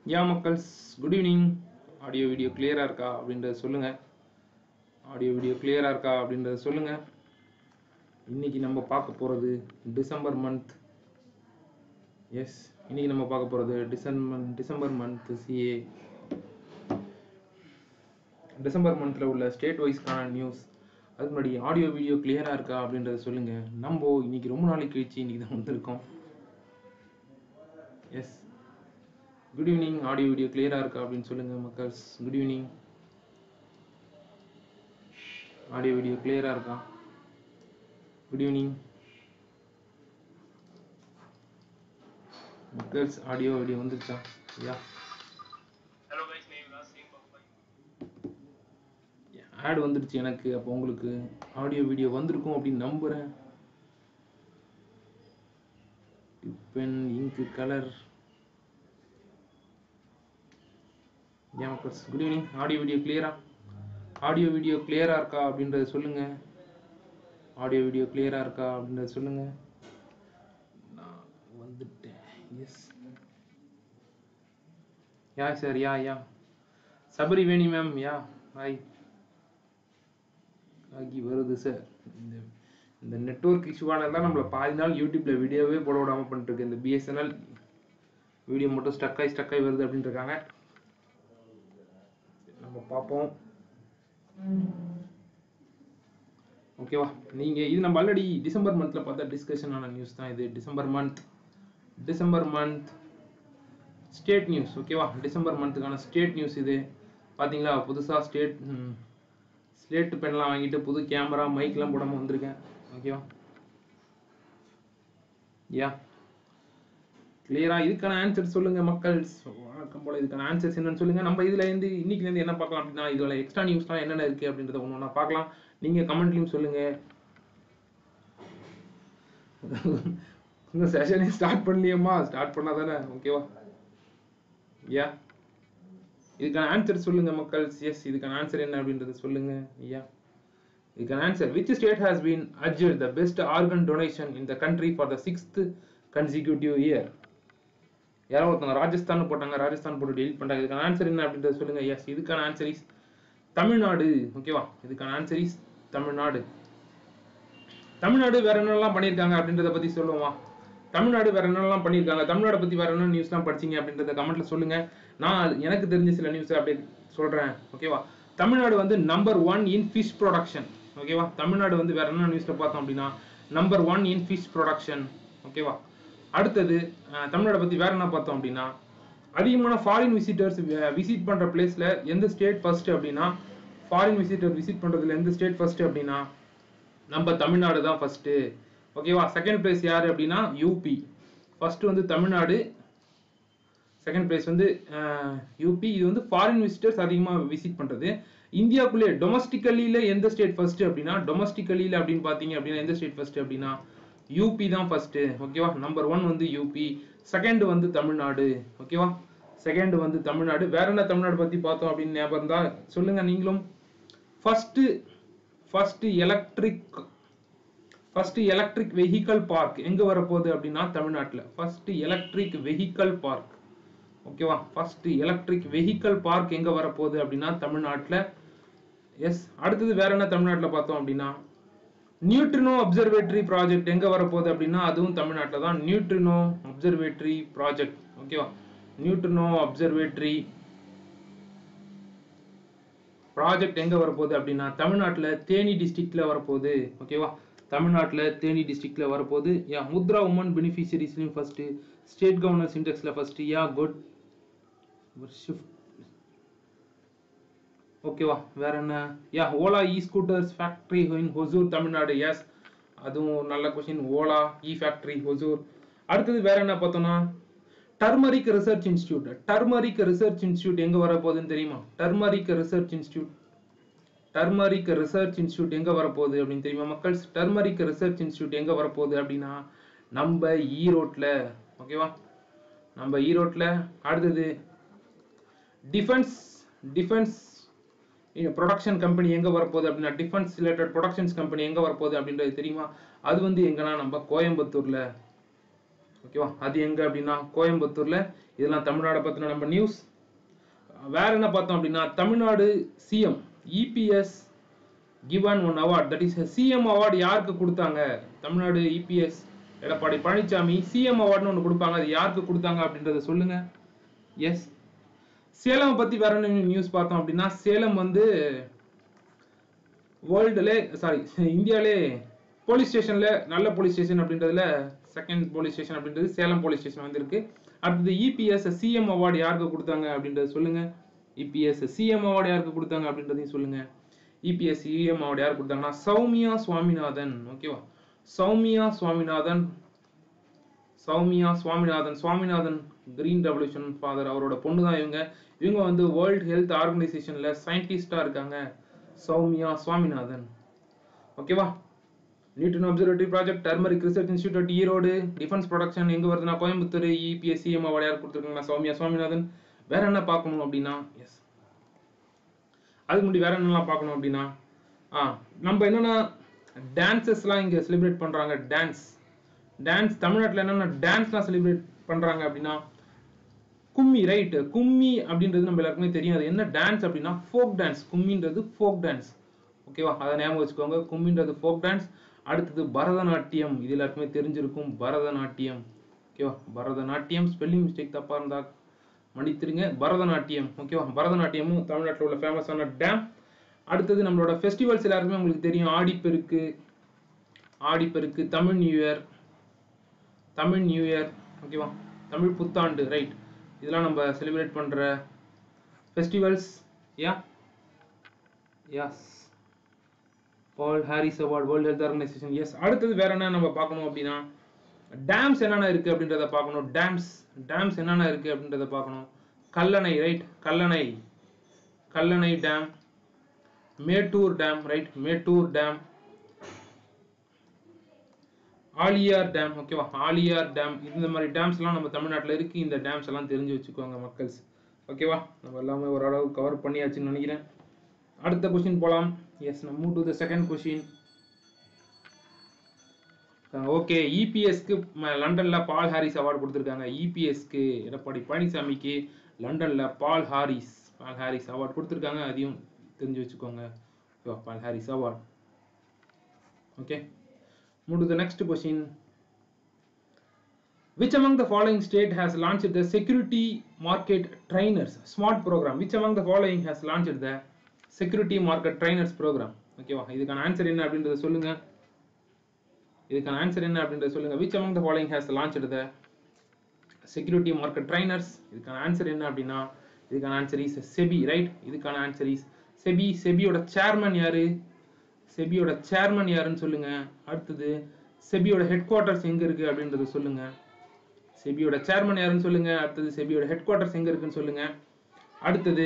யா மக்கள்ஸ் good evening audio video கிளியராக இருக்கா அப்படின்றத சொல்லுங்கள் ஆடியோ வீடியோ கிளியராக இருக்கா அப்படின்றத சொல்லுங்கள் இன்னைக்கு நம்ம பார்க்க போகிறது டிசம்பர் மந்த் எஸ் இன்னைக்கு நம்ம பார்க்க போகிறது December December month CA December மந்தில் உள்ள ஸ்டேட் வைஸ்க்கான நியூஸ் அதுக்கு முன்னாடி ஆடியோ வீடியோ கிளியராக இருக்கா அப்படின்றத சொல்லுங்கள் நம்ம இன்னைக்கு ரொம்ப நாளைக்கு கழிச்சு இன்னைக்கு தான் வந்திருக்கோம் yes good evening audio video கிளியராக இருக்கா அப்படின்னு சொல்லுங்கள் மக்கள்ஸ் குட் ஈவினிங் ஆடியோ வீடியோ கிளியராக இருக்கா குட் ஈவினிங் மக்கள்ஸ் ஆடியோ வீடியோ வந்துருச்சா yeah Hello guys, name is Singh Babai. Ad வந்துடுச்சு எனக்கு அப்போ உங்களுக்கு ஆடியோ வீடியோ வந்திருக்கும் அப்படின்னு நம்புகிறேன் பென் இங்கு கலர் ஏன் மக்கள்ஸ் குட் ஈவினிங் ஆடியோ வீடியோ கிளியரா ஆடியோ வீடியோ கிளியரா இருக்கா அப்படின்றத சொல்லுங்க ஆடியோ வீடியோ கிளியரா இருக்கா அப்படின்றத சொல்லுங்க நான் வந்துட்டேன் yes yeah sir yeah yeah Sabari Veni ma'am yeah hi ஆகி வருது சார் இந்த இந்த நெட்ஒர்க் இஷ்யூவால தான் நம்மள பாதி நாள் யூடியூப்ல வீடியோவே போட விடாம பண்ணிட்டு இருக்கு இந்த பிஎஸ்என்எல் வீடியோ மட்டும் ஸ்டக் ஆகி ஸ்டக் ஆகி வருது அப்படின்னு இருக்காங்க நம்ம பார்ப்போம் ஓகேவா நீங்க இது நம்ம ஆல்ரெடி டிசம்பர் மந்த்ல பார்த்த டிஸ்கஷன் ஆன நியூஸ் தான் இது December month December month state news ஓகேவா டிசம்பர் மந்த்துக்கான ஸ்டேட் நியூஸ் இது பாத்தீங்களா புதுசா ஸ்டேட் ஸ்லேட் பென்லாம் வாங்கிட்டு புது கேமரா மைக்லாம் போடாம வந்திருக்கேன் ஓகேவா யா கிளியரா இதுக்கான ஆன்சர் சொல்லுங்க மக்கள் வழக்கம் போல இதுக்கான ஆன்சர்ஸ் என்னன்னு சொல்லுங்க நம்ம இதுல இருந்து இன்னைக்குல இருந்து என்ன பார்க்கலாம் அப்படின்னா இதுல எக்ஸ்ட்ரா நியூஸ்லாம் என்னென்ன இருக்கு அப்படின்றத ஒன்று ஒன்றா பார்க்கலாம் நீங்க கமெண்ட்லயும் சொல்லுங்க இன்னும் செஷனே ஸ்டார்ட் பண்ணலையம்மா ஸ்டார்ட் பண்ணாதானே ஓகேவா யா இதுக்கான ஆன்சர் சொல்லுங்க மக்கள் எஸ் இதுக்கான ஆன்சர் என்ன அப்படின்றத சொல்லுங்க ஐயா இதுக்கான answer which state has been அட்ஜர் the best organ donation in the country for the sixth consecutive year யாரோ ஒருத்தவங்க ராஜஸ்தான் போட்டாங்க ராஜஸ்தான் போட்டு டெலிட் பண்ணாங்க இதுக்கான ஆன்சர் என்ன அப்படின்றத சொல்லுங்க எஸ் இதுக்கான ஆன்சர் இஸ் தமிழ்நாடு ஓகேவா இதுக்கான ஆன்சர் இஸ் தமிழ்நாடு தமிழ்நாடு வேற என்னெல்லாம் பண்ணியிருக்காங்க அப்படின்றத பத்தி சொல்லுவோமா தமிழ்நாடு வேற என்னெல்லாம் பண்ணியிருக்காங்க தமிழ்நாடு பத்தி வேற என்ன நியூஸ்லாம் படிச்சீங்க அப்படின்றத கமெண்ட்ல சொல்லுங்க நான் எனக்கு தெரிஞ்ச சில நியூஸ் அப்படியே சொல்றேன் ஓகேவா தமிழ்நாடு வந்து number one in fish production ஓகேவா தமிழ்நாடு வந்து வேற என்ன நியூஸ்ல பார்த்தோம் அப்படின்னா number one in fish production ஓகேவா அடுத்தது அஹ், தமிழ்நாடு பத்தி வேற என்ன பார்த்தோம் அப்படின்னா அதிகமான ஃபாரின் விசிட்டர்ஸ் விசிட் பண்ற பிளேஸ்ல எந்த ஸ்டேட் ஃபர்ஸ்ட் அப்படின்னா ஃபாரின் விசிட்டர் விசிட் பண்றதுல எந்த ஸ்டேட் ஃபர்ஸ்ட் அப்படின்னா நம்ம தமிழ்நாடு தான் ஃபர்ஸ்ட் ஓகேவா செகண்ட் பிளேஸ் யாரு அப்படின்னா யூபி ஃபர்ஸ்ட் வந்து தமிழ்நாடு செகண்ட் பிளேஸ் வந்து யூபி இது வந்து ஃபாரின் விசிட்டர்ஸ் அதிகமாக விசிட் பண்றது இந்தியாக்குள்ளே டொமஸ்டிக்கலியில எந்த ஸ்டேட் ஃபர்ஸ்ட் அப்படின்னா டொமஸ்டிக்கலியில அப்படின்னு பார்த்தீங்க அப்படின்னா எந்த ஸ்டேட் ஃபர்ஸ்ட் அப்படின்னா யூபி தான் ஃபர்ஸ்ட் ஓகேவா நம்பர் ஒன் வந்து யூபி செகண்ட் வந்து தமிழ்நாடு ஓகேவா செகண்ட் வந்து தமிழ்நாடு வேற என்ன தமிழ்நாடு பத்தி பார்த்தோம் அப்படின்னு ஞாபகம் இருந்தா சொல்லுங்க நீங்களும் first first electric first electric vehicle park எங்க வரப்போகுது அப்படின்னா தமிழ்நாட்டில் ஃபர்ஸ்ட் எலக்ட்ரிக் வெஹிக்கல் பார்க் ஓகேவா ஃபர்ஸ்ட் எலக்ட்ரிக் வெஹிக்கல் பார்க் எங்க வரப்போகுது அப்படின்னா தமிழ்நாட்டில் எஸ் அடுத்தது வேற என்ன தமிழ்நாட்டில் பார்த்தோம் அப்படின்னா நியூட்ரினோ அப்சர்வேட்டரி ப்ராஜெக்ட் எங்க வரப்போகுது அப்படின்னா அதுவும் தமிழ்நாட்டில் தான் நியூட்ரினோ அப்சர்வேட்டரி ப்ராஜெக்ட் ஓகேவா நியூட்ரினோ அப்சர்வேட்டரி ப்ராஜெக்ட் எங்க வரப்போகுது அப்படின்னா தமிழ்நாட்டில் தேனி டிஸ்ட்ரிக்ட்ல வரப்போகுது ஓகேவா தமிழ்நாட்டில் தேனி டிஸ்ட்ரிக்ட்ல வரப்போகுது யா முத்ரா உமன் பெனிஃபிஷரிஸ்லையும் ஃபர்ஸ்ட் ஸ்டேட் கவர்னர்ஸ் இண்டெக்ஸ்ல ஃபர்ஸ்ட் யா குட் ஷிஃப்ட் ஓகேவா வேற என்ன yeah Ola e scooters factory in Hosur Tamil Nadu yes அதுவும் நல்ல question Ola e factory Hosur அடுத்தது வேற என்ன பார்த்தோம்னா turmeric research institute turmeric research institute எங்க வர போகுதுன்னு தெரியுமா turmeric research institute turmeric research institute எங்க வரப்போகுது அப்படின்னு தெரியுமா மக்கள்ஸ் டர்மரிக் ரிசர்ச் இன்ஸ்டியூட் எங்க வரப்போகுது அப்படின்னா நம்ம ஈரோட்ல ஓகேவா நம்ம ஈரோட்ல அடுத்தது டிஃபென்ஸ் டிஃபென்ஸ் ப்ரொடக்ஷன் கம்பெனி எங்க வரப்போகுது அப்படின்னா டிஃபென்ஸ் ரிலேட்டட் ப்ரொடக்ஷன்ஸ் கம்பெனி எங்க வரப்போகுது அப்படின்றது தெரியுமா அது வந்து எங்கன்னா நம்ம கோயம்புத்தூர்ல ஓகேவா அது எங்க அப்படின்னா கோயம்புத்தூர்ல இதெல்லாம் தமிழ்நாடை பத்தின நம்ம நியூஸ் வேற என்ன பார்த்தோம் அப்படின்னா Tamil Nadu CM EPS given one award that is CM award யாருக்கு கொடுத்தாங்க தமிழ்நாடு இபிஎஸ் எடப்பாடி பழனிசாமி சிஎம் அவார்டுன்னு ஒன்று கொடுப்பாங்க அது யாருக்கு கொடுத்தாங்க அப்படின்றத சொல்லுங்க எஸ் சேலம் பத்தி வேற என்ன நியூஸ் பார்த்தோம் அப்படின்னா சேலம் வந்து வேர்ல்டுலே சாரி இந்தியாவிலே போலீஸ் ஸ்டேஷன்ல நல்ல போலீஸ் ஸ்டேஷன் அப்படின்றதுல செகண்ட் போலீஸ் ஸ்டேஷன் அப்படின்றது சேலம் போலீஸ் ஸ்டேஷன் வந்திருக்கு அடுத்தது இபிஎஸ் சிஎம் அவார்டு யாருக்கு கொடுத்தாங்க அப்படின்றத சொல்லுங்க இபிஎஸ் சிஎம் அவார்டு யாருக்கு கொடுத்தாங்க அப்படின்றதையும் சொல்லுங்க இபிஎஸ் சிஎம் அவார்டு யாருக்கு கொடுத்தாங்கன்னா சௌமியா சுவாமிநாதன் ஓகேவா Soumya Swaminathan Soumya Swaminathan Swaminathan green revolution father அவரோட பொண்ணு தான் இவங்க இவங்க வந்து வேர்ல்ட் ஹெல்த் ஆர்கனைசேஷன்ல சயின்டிஸ்டா இருக்காங்க சௌமியா சுவாமிநாதன் ஓகேவா Newton observatory project turmeric research institute Erode defence production எங்க வருதுன்னா கோயம்புத்தூர் இபிஎஸ் சிஎம் அவார்டு யார் கொடுத்துருக்காங்கன்னா சௌமியா சுவாமிநாதன் வேற என்ன பார்க்கணும் அப்படின்னா எஸ் அதுக்கு முன்னாடி வேற என்னெல்லாம் பார்க்கணும் அப்படின்னா ஆ நம்ம என்னன்னா டான்சஸ்லாம் இங்க செலிப்ரேட் பண்றாங்க டான்ஸ் டான்ஸ் தமிழ்நாட்டில் என்னென்ன டான்ஸ்லாம் செலிப்ரேட் பண்றாங்க அப்படின்னா கும்மி ரைட் கும்மி அப்படின்றது நம்ம எல்லாருக்குமே தெரியும் அது என்ன டான்ஸ் அப்படின்னா ஃபோக் டான்ஸ் கும்மின்றது ஃபோக் டான்ஸ் ஓகேவா அதை ஞாபகம் வச்சுக்கோங்க கும்மின்றது ஃபோக் டான்ஸ் அடுத்தது பரதநாட்டியம் இது எல்லாருக்குமே தெரிஞ்சிருக்கும் பரதநாட்டியம் ஓகேவா பரதநாட்டியம் ஸ்பெல்லிங் மிஸ்டேக் தப்பா இருந்தா மன்னித்திருங்க பரதநாட்டியம் ஓகேவா பரதநாட்டியமும் தமிழ்நாட்டில் உள்ள ஃபேமஸான டேம் அடுத்தது நம்மளோட ஃபெஸ்டிவல்ஸ் எல்லாருக்குமே உங்களுக்கு தெரியும் Aadi Perukku Aadi Perukku Tamil new year Tamil new year ஓகேவா தமிழ் புத்தாண்டு ரைட் இதெல்லாம் நம்ம செலிப்ரேட் பண்ற festivals yeah yes Paul Harris award World Health Organisation yes அடுத்தது வேற என்ன நம்ம பார்க்கணும் அப்படின்னா டேம்ஸ் என்னென்ன இருக்கு அப்படின்றத பார்க்கணும் டேம்ஸ் டேம்ஸ் என்னென்ன இருக்கு அப்படின்றத பார்க்கணும் Kallanai right Kallanai Kallanai dam Mettur dam right Mettur dam Aliyar dam ஓகேவா ஆலியார் டேம் இந்த மாதிரி டேம்ஸ் எல்லாம் நம்ம தமிழ்நாட்டில் இருக்கு இந்த டேம்ஸ் எல்லாம் தெரிஞ்சு வச்சுக்கோங்க மக்கள்ஸ் ஓகேவா நம்ம எல்லாமே ஓரளவு கவர் பண்ணியாச்சுன்னு நினைக்கிறேன் அடுத்த கொஸ்டின் போலாம் எஸ் நம்ம move to the second question okay இபிஎஸ்க்கு லண்டன்ல பால் ஹாரிஸ் அவார்டு கொடுத்துருக்காங்க இபிஎஸ்க்கு எடப்பாடி பழனிசாமிக்கு லண்டன்ல Paul Harris Paul Harris award கொடுத்துருக்காங்க அதையும் தெரிஞ்சு வச்சுக்கோங்க ஓகேவா Paul Harris award okay Move to the next question. Which among the following state has launched the security market trainers smart program? Which among the following has launched the security market trainers program? ஓகேவா இதுக்கான answer என்ன அப்படின்றத சொல்லுங்க இதுக்கான answer என்ன அப்படின்றத சொல்லுங்க which among the following has launched the security market trainers இதுக்கான ஆன்சர் என்ன அப்படின்னா இதுக்கான ஆன்சர் இஸ் செபி ரைட் இதுக்கான ஆன்சர் இஸ் செபி செபியோட சேர்மன் யாரு செபியோட சேர்மன் யாருன்னு சொல்லுங்க அடுத்தது செபியோட ஹெட் குவார்ட்டர்ஸ் எங்க இருக்கு அப்படின்றத சொல்லுங்க செபியோட சேர்மன் யாருன்னு சொல்லுங்க அடுத்தது செபியோட ஹெட் குவார்ட்டர்ஸ் எங்க இருக்குன்னு சொல்லுங்க அடுத்தது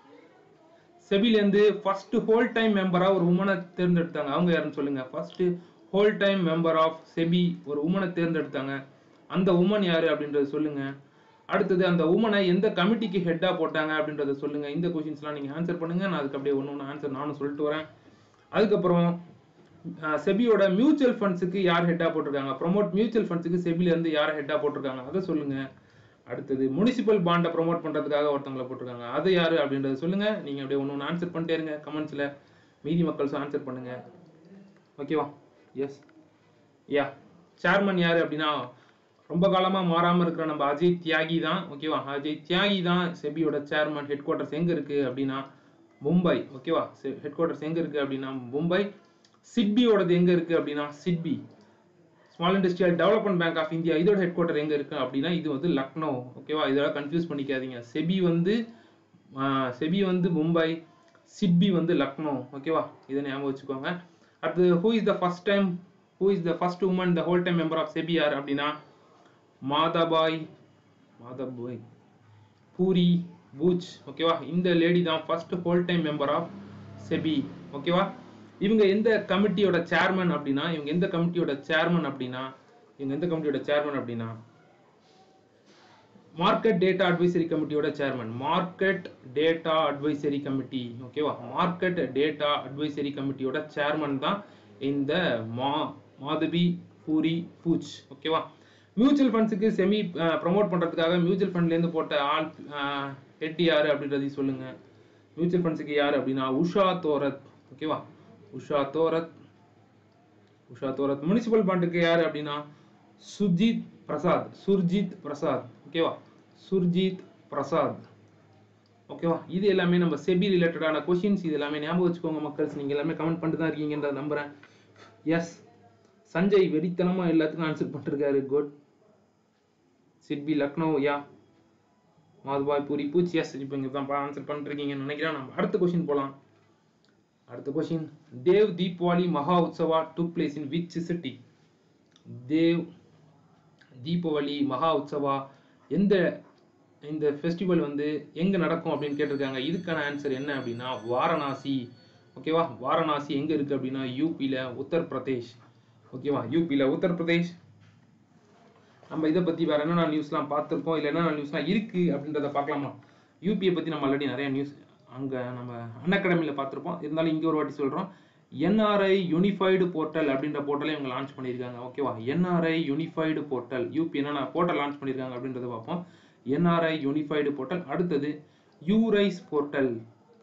செபில இருந்து ஃபர்ஸ்ட் ஹோல் டைம் மெம்பரா ஒரு உமனை தேர்ந்தெடுத்தாங்க அவங்க யாருன்னு சொல்லுங்க first whole time member of SEBI ஒரு உமனை தேர்ந்தெடுத்தாங்க அந்த உமன் யாரு அப்படின்றத சொல்லுங்க அடுத்தது அந்த உமனை எந்த கமிட்டிக்கு ஹெட்டா போட்டாங்க அப்படின்றத சொல்லுங்க இந்த கொஸ்டின்ஸ்லாம் நீங்க ஆன்சர் பண்ணுங்க நான் அதுக்கு அப்படியே ஒன்று ஒன்று ஆன்சர் நானும் சொல்லிட்டு வரேன் அதுக்கப்புறம் அஹ், செபியோட மியூச்சுவல் ஃபண்ட்ஸுக்கு யார் ஹெட்டா போட்டிருக்காங்க ப்ரோமோட் மியூச்சுவல் ஃபண்ட்ஸுக்கு செபில இருந்து யாரை ஹெட்டா போட்டிருக்காங்க அதை சொல்லுங்க அடுத்தது முனிசிபல் பாண்டை ப்ரோமோட் பண்றதுக்காக ஒருத்தவங்களை போட்டிருக்காங்க அது யாரு அப்படின்றத சொல்லுங்க நீங்க அப்படியே ஒன்று ஒன்று ஆன்சர் பண்ணிட்டே இருங்க கமெண்ட்ஸ்ல மீதி மக்கள்ஸும் ஆன்சர் பண்ணுங்க ஓகேவா எஸ் யா சேர்மன் யாரு அப்படின்னா ரொம்ப காலமா மாறாம இருக்கிற நம்ம அஜய் தியாகி தான் ஓகேவா அஜய் தியாகி தான் செபியோட சேர்மன் ஹெட் குவார்ட்டர்ஸ் எங்க இருக்கு அப்படின்னா மும்பை ஓகேவா ஹெட் குவார்ட்டர்ஸ் எங்க இருக்கு அப்படின்னா மும்பை சிட்பியோடது எங்க இருக்கு அப்படின்னா SIDBI small industrial development bank of India இதோட ஹெட் குவார்ட்டர் எங்க இருக்கு அப்படின்னா இது வந்து லக்னோ ஓகேவா இதோட கன்ஃபியூஸ் பண்ணிக்காதீங்க செபி வந்து ஆஹ், செபி வந்து மும்பை சிட்பி வந்து லக்னோ ஓகேவா இதை ஞாபகம் வச்சுக்கோங்க அடுத்து who is the first time who is the first woman the whole time member of SEBI யார் அப்படின்னா மாதாபாய் மாதாபாய் பூரி பூச் ஓகேவா இந்த லேடி தான் first whole time member of SEBI ஓகேவா இவங்க எந்த கமிட்டியோட சேர்மன் அப்படின்னா இவங்க எந்த கமிட்டியோட சேர்மன் அப்படின்னா இவங்க எந்த கமிட்டியோட சேர்மன் அப்படின்னா மார்க்கெட் டேட்டா அட்வைசரி கமிட்டியோட chairman market data advisory committee ஓகேவா மார்க்கெட் டேட்டா அட்வைசரி கமிட்டியோட சேர்மன் தான் இந்த மா மாதவி பூரி பூச் ஓகேவா மியூச்சுவல் ஃபண்ட்ஸுக்கு செமி ப்ரமோட் பண்ணுறதுக்காக மியூச்சுவல் ஃபண்ட்லேருந்து போட்ட ஆள் ஹெட் யார் அப்படின்றதையும் சொல்லுங்க மியூச்சுவல் ஃபண்ட்ஸுக்கு யார் அப்படின்னா உஷா தோரத் ஓகேவா உஷா தோரத் உஷா தோரத் முனிசிபல் பாண்டுக்கு யார் அப்படின்னா சுஜித் பிரசாத் சுர்ஜித் பிரசாத் ஓகேவா சுர்ஜித் பிரசாத் ஓகேவா இது எல்லாமே நம்ம செபி ரிலேட்டடான கொஷின்ஸ் இது எல்லாமே ஞாபகம் வச்சுக்கோங்க மக்கள்ஸ் நீங்க எல்லாமே கமெண்ட் பண்ணிட்டு தான் இருக்கீங்கன்றத நம்புறேன் எஸ் சஞ்சய் வெறித்தனமா எல்லாத்துக்கும் ஆன்சர் பண்ணிருக்காரு good SIDBI Lucknow yeah Madhabi Puri Buch yes இப்போ இங்கே தான் ஆன்சர் பண்ணிருக்கீங்கன்னு நினைக்கிறேன் நம்ம அடுத்த கொஷின் போகலாம் அடுத்த question Dev Deepawali Maha Utsav took place in which city Dev Deepawali Maha Utsav எந்த இந்த ஃபெஸ்டிவல் வந்து எங்க நடக்கும் அப்படின்னு கேட்டிருக்காங்க இதுக்கான ஆன்சர் என்ன அப்படின்னா வாரணாசி ஓகேவா வாரணாசி எங்க இருக்கு அப்படின்னா யூபியில் உத்தரப்பிரதேஷ் ஓகேவா யூபியில் உத்தரப்பிரதேஷ் நம்ம இதை பத்தி வேற என்னென்ன நியூஸ்லாம் பார்த்துருக்கோம் இல்லை என்னென்ன நியூஸ்லாம் இருக்கு அப்படின்றத பார்க்கலாமா யூபியை பத்தி நம்ம ஆல்ரெடி நிறைய நியூஸ் அங்க நம்ம அன் அகாடமியில் பார்த்துருப்போம் இருந்தாலும் இங்க ஒரு வாட்டி சொல்றோம் என்ஆர்ஐ யூனிஃபைடு போர்ட்டல் அப்படின்ற போர்ட்டலை இவங்க லான்ச் பண்ணியிருக்காங்க ஓகேவா என்ஆர்ஐ யூனிஃபைடு போர்ட்டல் யூபி என்னென்ன போர்ட்டல் லான்ச் பண்ணியிருக்காங்க அப்படின்றத பார்ப்போம் என்ஆர்ஐ யூனிஃபைடு போர்ட்டல் அடுத்தது யூரைஸ் போர்ட்டல்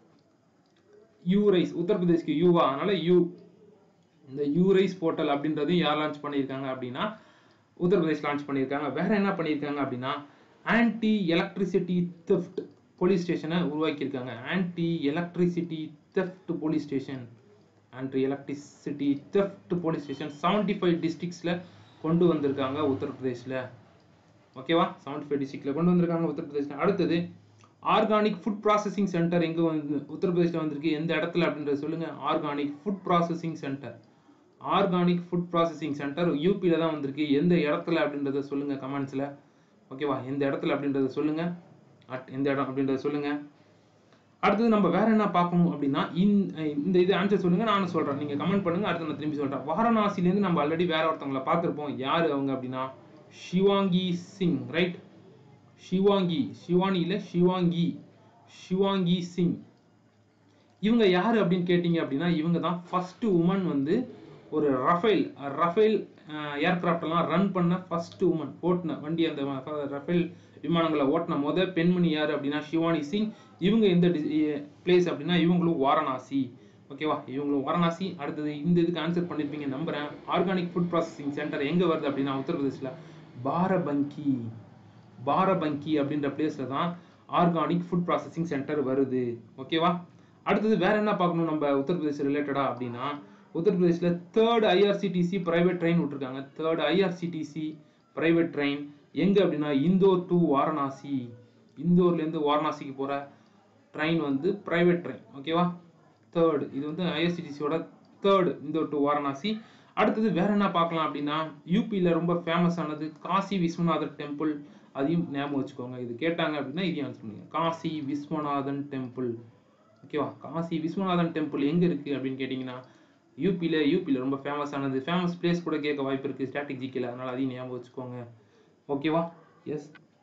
யூரைஸ் உத்தரப்பிரதேஷ்க்கு யூவா அதனால யூ இந்த யூரைஸ் போர்ட்டல் அப்படின்றதையும் யார் லான்ச் பண்ணியிருக்காங்க அப்படின்னா உத்தரப்பிரதேஷ் லான்ச் பண்ணியிருக்காங்க வேற என்ன பண்ணியிருக்காங்க அப்படின்னா ஆன்டி எலக்ட்ரிசிட்டி தெஃப்ட் போலீஸ் ஸ்டேஷனை உருவாக்கியிருக்காங்க anti electricity theft police station anti electricity theft police station seventy five டிஸ்ட்ரிக்ஸில் கொண்டு வந்திருக்காங்க உத்தரப்பிரதேஷில் ஓகேவா செவன்டி ஃபைவ் டிஸ்ட்ரிக்ட்ல கொண்டு வந்திருக்காங்க உத்தரப்பிரதேஷ்ல அடுத்தது ஆர்கானிக் ஃபுட் ப்ராசஸிங் சென்டர் எங்க வந்து உத்தரப்பிரதேஷ்ல வந்திருக்கு எந்த இடத்துல அப்படின்றத சொல்லுங்க organic food processing centre organic food processing centre யூபியில தான் வந்திருக்கு எந்த இடத்துல அப்படின்றத சொல்லுங்க கமெண்ட்ஸ்ல ஓகேவா எந்த இடத்துல அப்படின்றத சொல்லுங்க அட் எந்த இடம் அப்படின்றத சொல்லுங்க அடுத்தது நம்ம வேற என்ன பார்க்கணும் அப்படின்னா இந்த இந்த இது ஆன்சர் சொல்லுங்க நானும் சொல்றேன் நீங்க கமெண்ட் பண்ணுங்க அடுத்து நான் திரும்பி சொல்றேன் வாரணாசிலேருந்து நம்ம ஆல்ரெடி வேற ஒருத்தவங்களை பார்த்திருப்போம் யாரு அவங்க அப்படின்னா ஷிவாங்கி சிங் ரைட் ஷிவாங்கி ஷிவானி இல்ல ஷிவாங்கி ஷிவாங்கி சிங் இவங்க யாரு அப்படின்னு கேட்டீங்க அப்படின்னா இவங்க தான் ஃபர்ஸ்ட் உமன் வந்து ஒரு ரஃபேல் ரஃபேல் ஏர்கிராஃப்ட் எல்லாம் ரன் பண்ண ஃபர்ஸ்ட் உமன் ஓட்டின வண்டி அந்த ரஃபேல் விமானங்களை ஓட்டின முத பெண்மணி யாரு அப்படின்னா ஷிவானி சிங் இவங்க எந்த பிளேஸ் அப்படின்னா இவங்களும் வாரணாசி ஓகேவா இவங்களும் வாரணாசி அடுத்தது இந்த இதுக்கு ஆன்சர் பண்ணிருப்பீங்க நம்புறேன் ஆர்கானிக் ஃபுட் ப்ராசஸிங் சென்டர் எங்க வருது அப்படின்னா உத்தரப்பிரதேஷ்ல பாரபங்கி பாரபங்கி அப்படின்ற பிளேஸ்ல தான் ஆர்கானிக் ஃபுட் ப்ராசஸிங் சென்டர் வருது ஓகேவா அடுத்தது வேற என்ன பார்க்கணும் நம்ம உத்தரப்பிரதேஷ் ரிலேட்டடா அப்படின்னா உத்தரப்பிரதேஷ்ல தேர்ட் ஐஆர்சிடிசி பிரைவேட் ட்ரெயின் விட்டுருக்காங்க தேர்ட் ஐஆர்சிடிசி பிரைவேட் ட்ரெயின் எங்க அப்படின்னா இந்தோர் டு வாரணாசி இந்தோர்ல இருந்து வாரணாசிக்கு போற ட்ரெயின் வந்து பிரைவேட் ட்ரெயின் ஓகேவா தேர்ட் இது வந்து ஐஆர்சிடிசியோட தேர்ட் இந்தோர் டு வாரணாசி அடுத்தது வேற என்ன பார்க்கலாம் அப்படின்னா யூபியில் ரொம்ப ஃபேமஸ் ஆனது காசி விஸ்வநாதர் டெம்பிள் அதையும் ஞாபகம் வச்சுக்கோங்க இது கேட்டாங்க அப்படின்னா இதையும் ஆன்சர் பண்ணுங்க காசி விஸ்வநாதன் டெம்பிள் ஓகேவா காசி விஸ்வநாதன் டெம்பிள் எங்க இருக்கு அப்படின்னு கேட்டிங்கன்னா யூபியில் யூபியில் ரொம்ப ஃபேமஸ் ஆனது ஃபேமஸ் பிளேஸ் கூட கேட்க வாய்ப்பு இருக்கு ஸ்ட்ராட்டஜிக்கில் அதனால அதையும் ஞாபகம் வச்சுக்கோங்க ஓகேவா எஸ்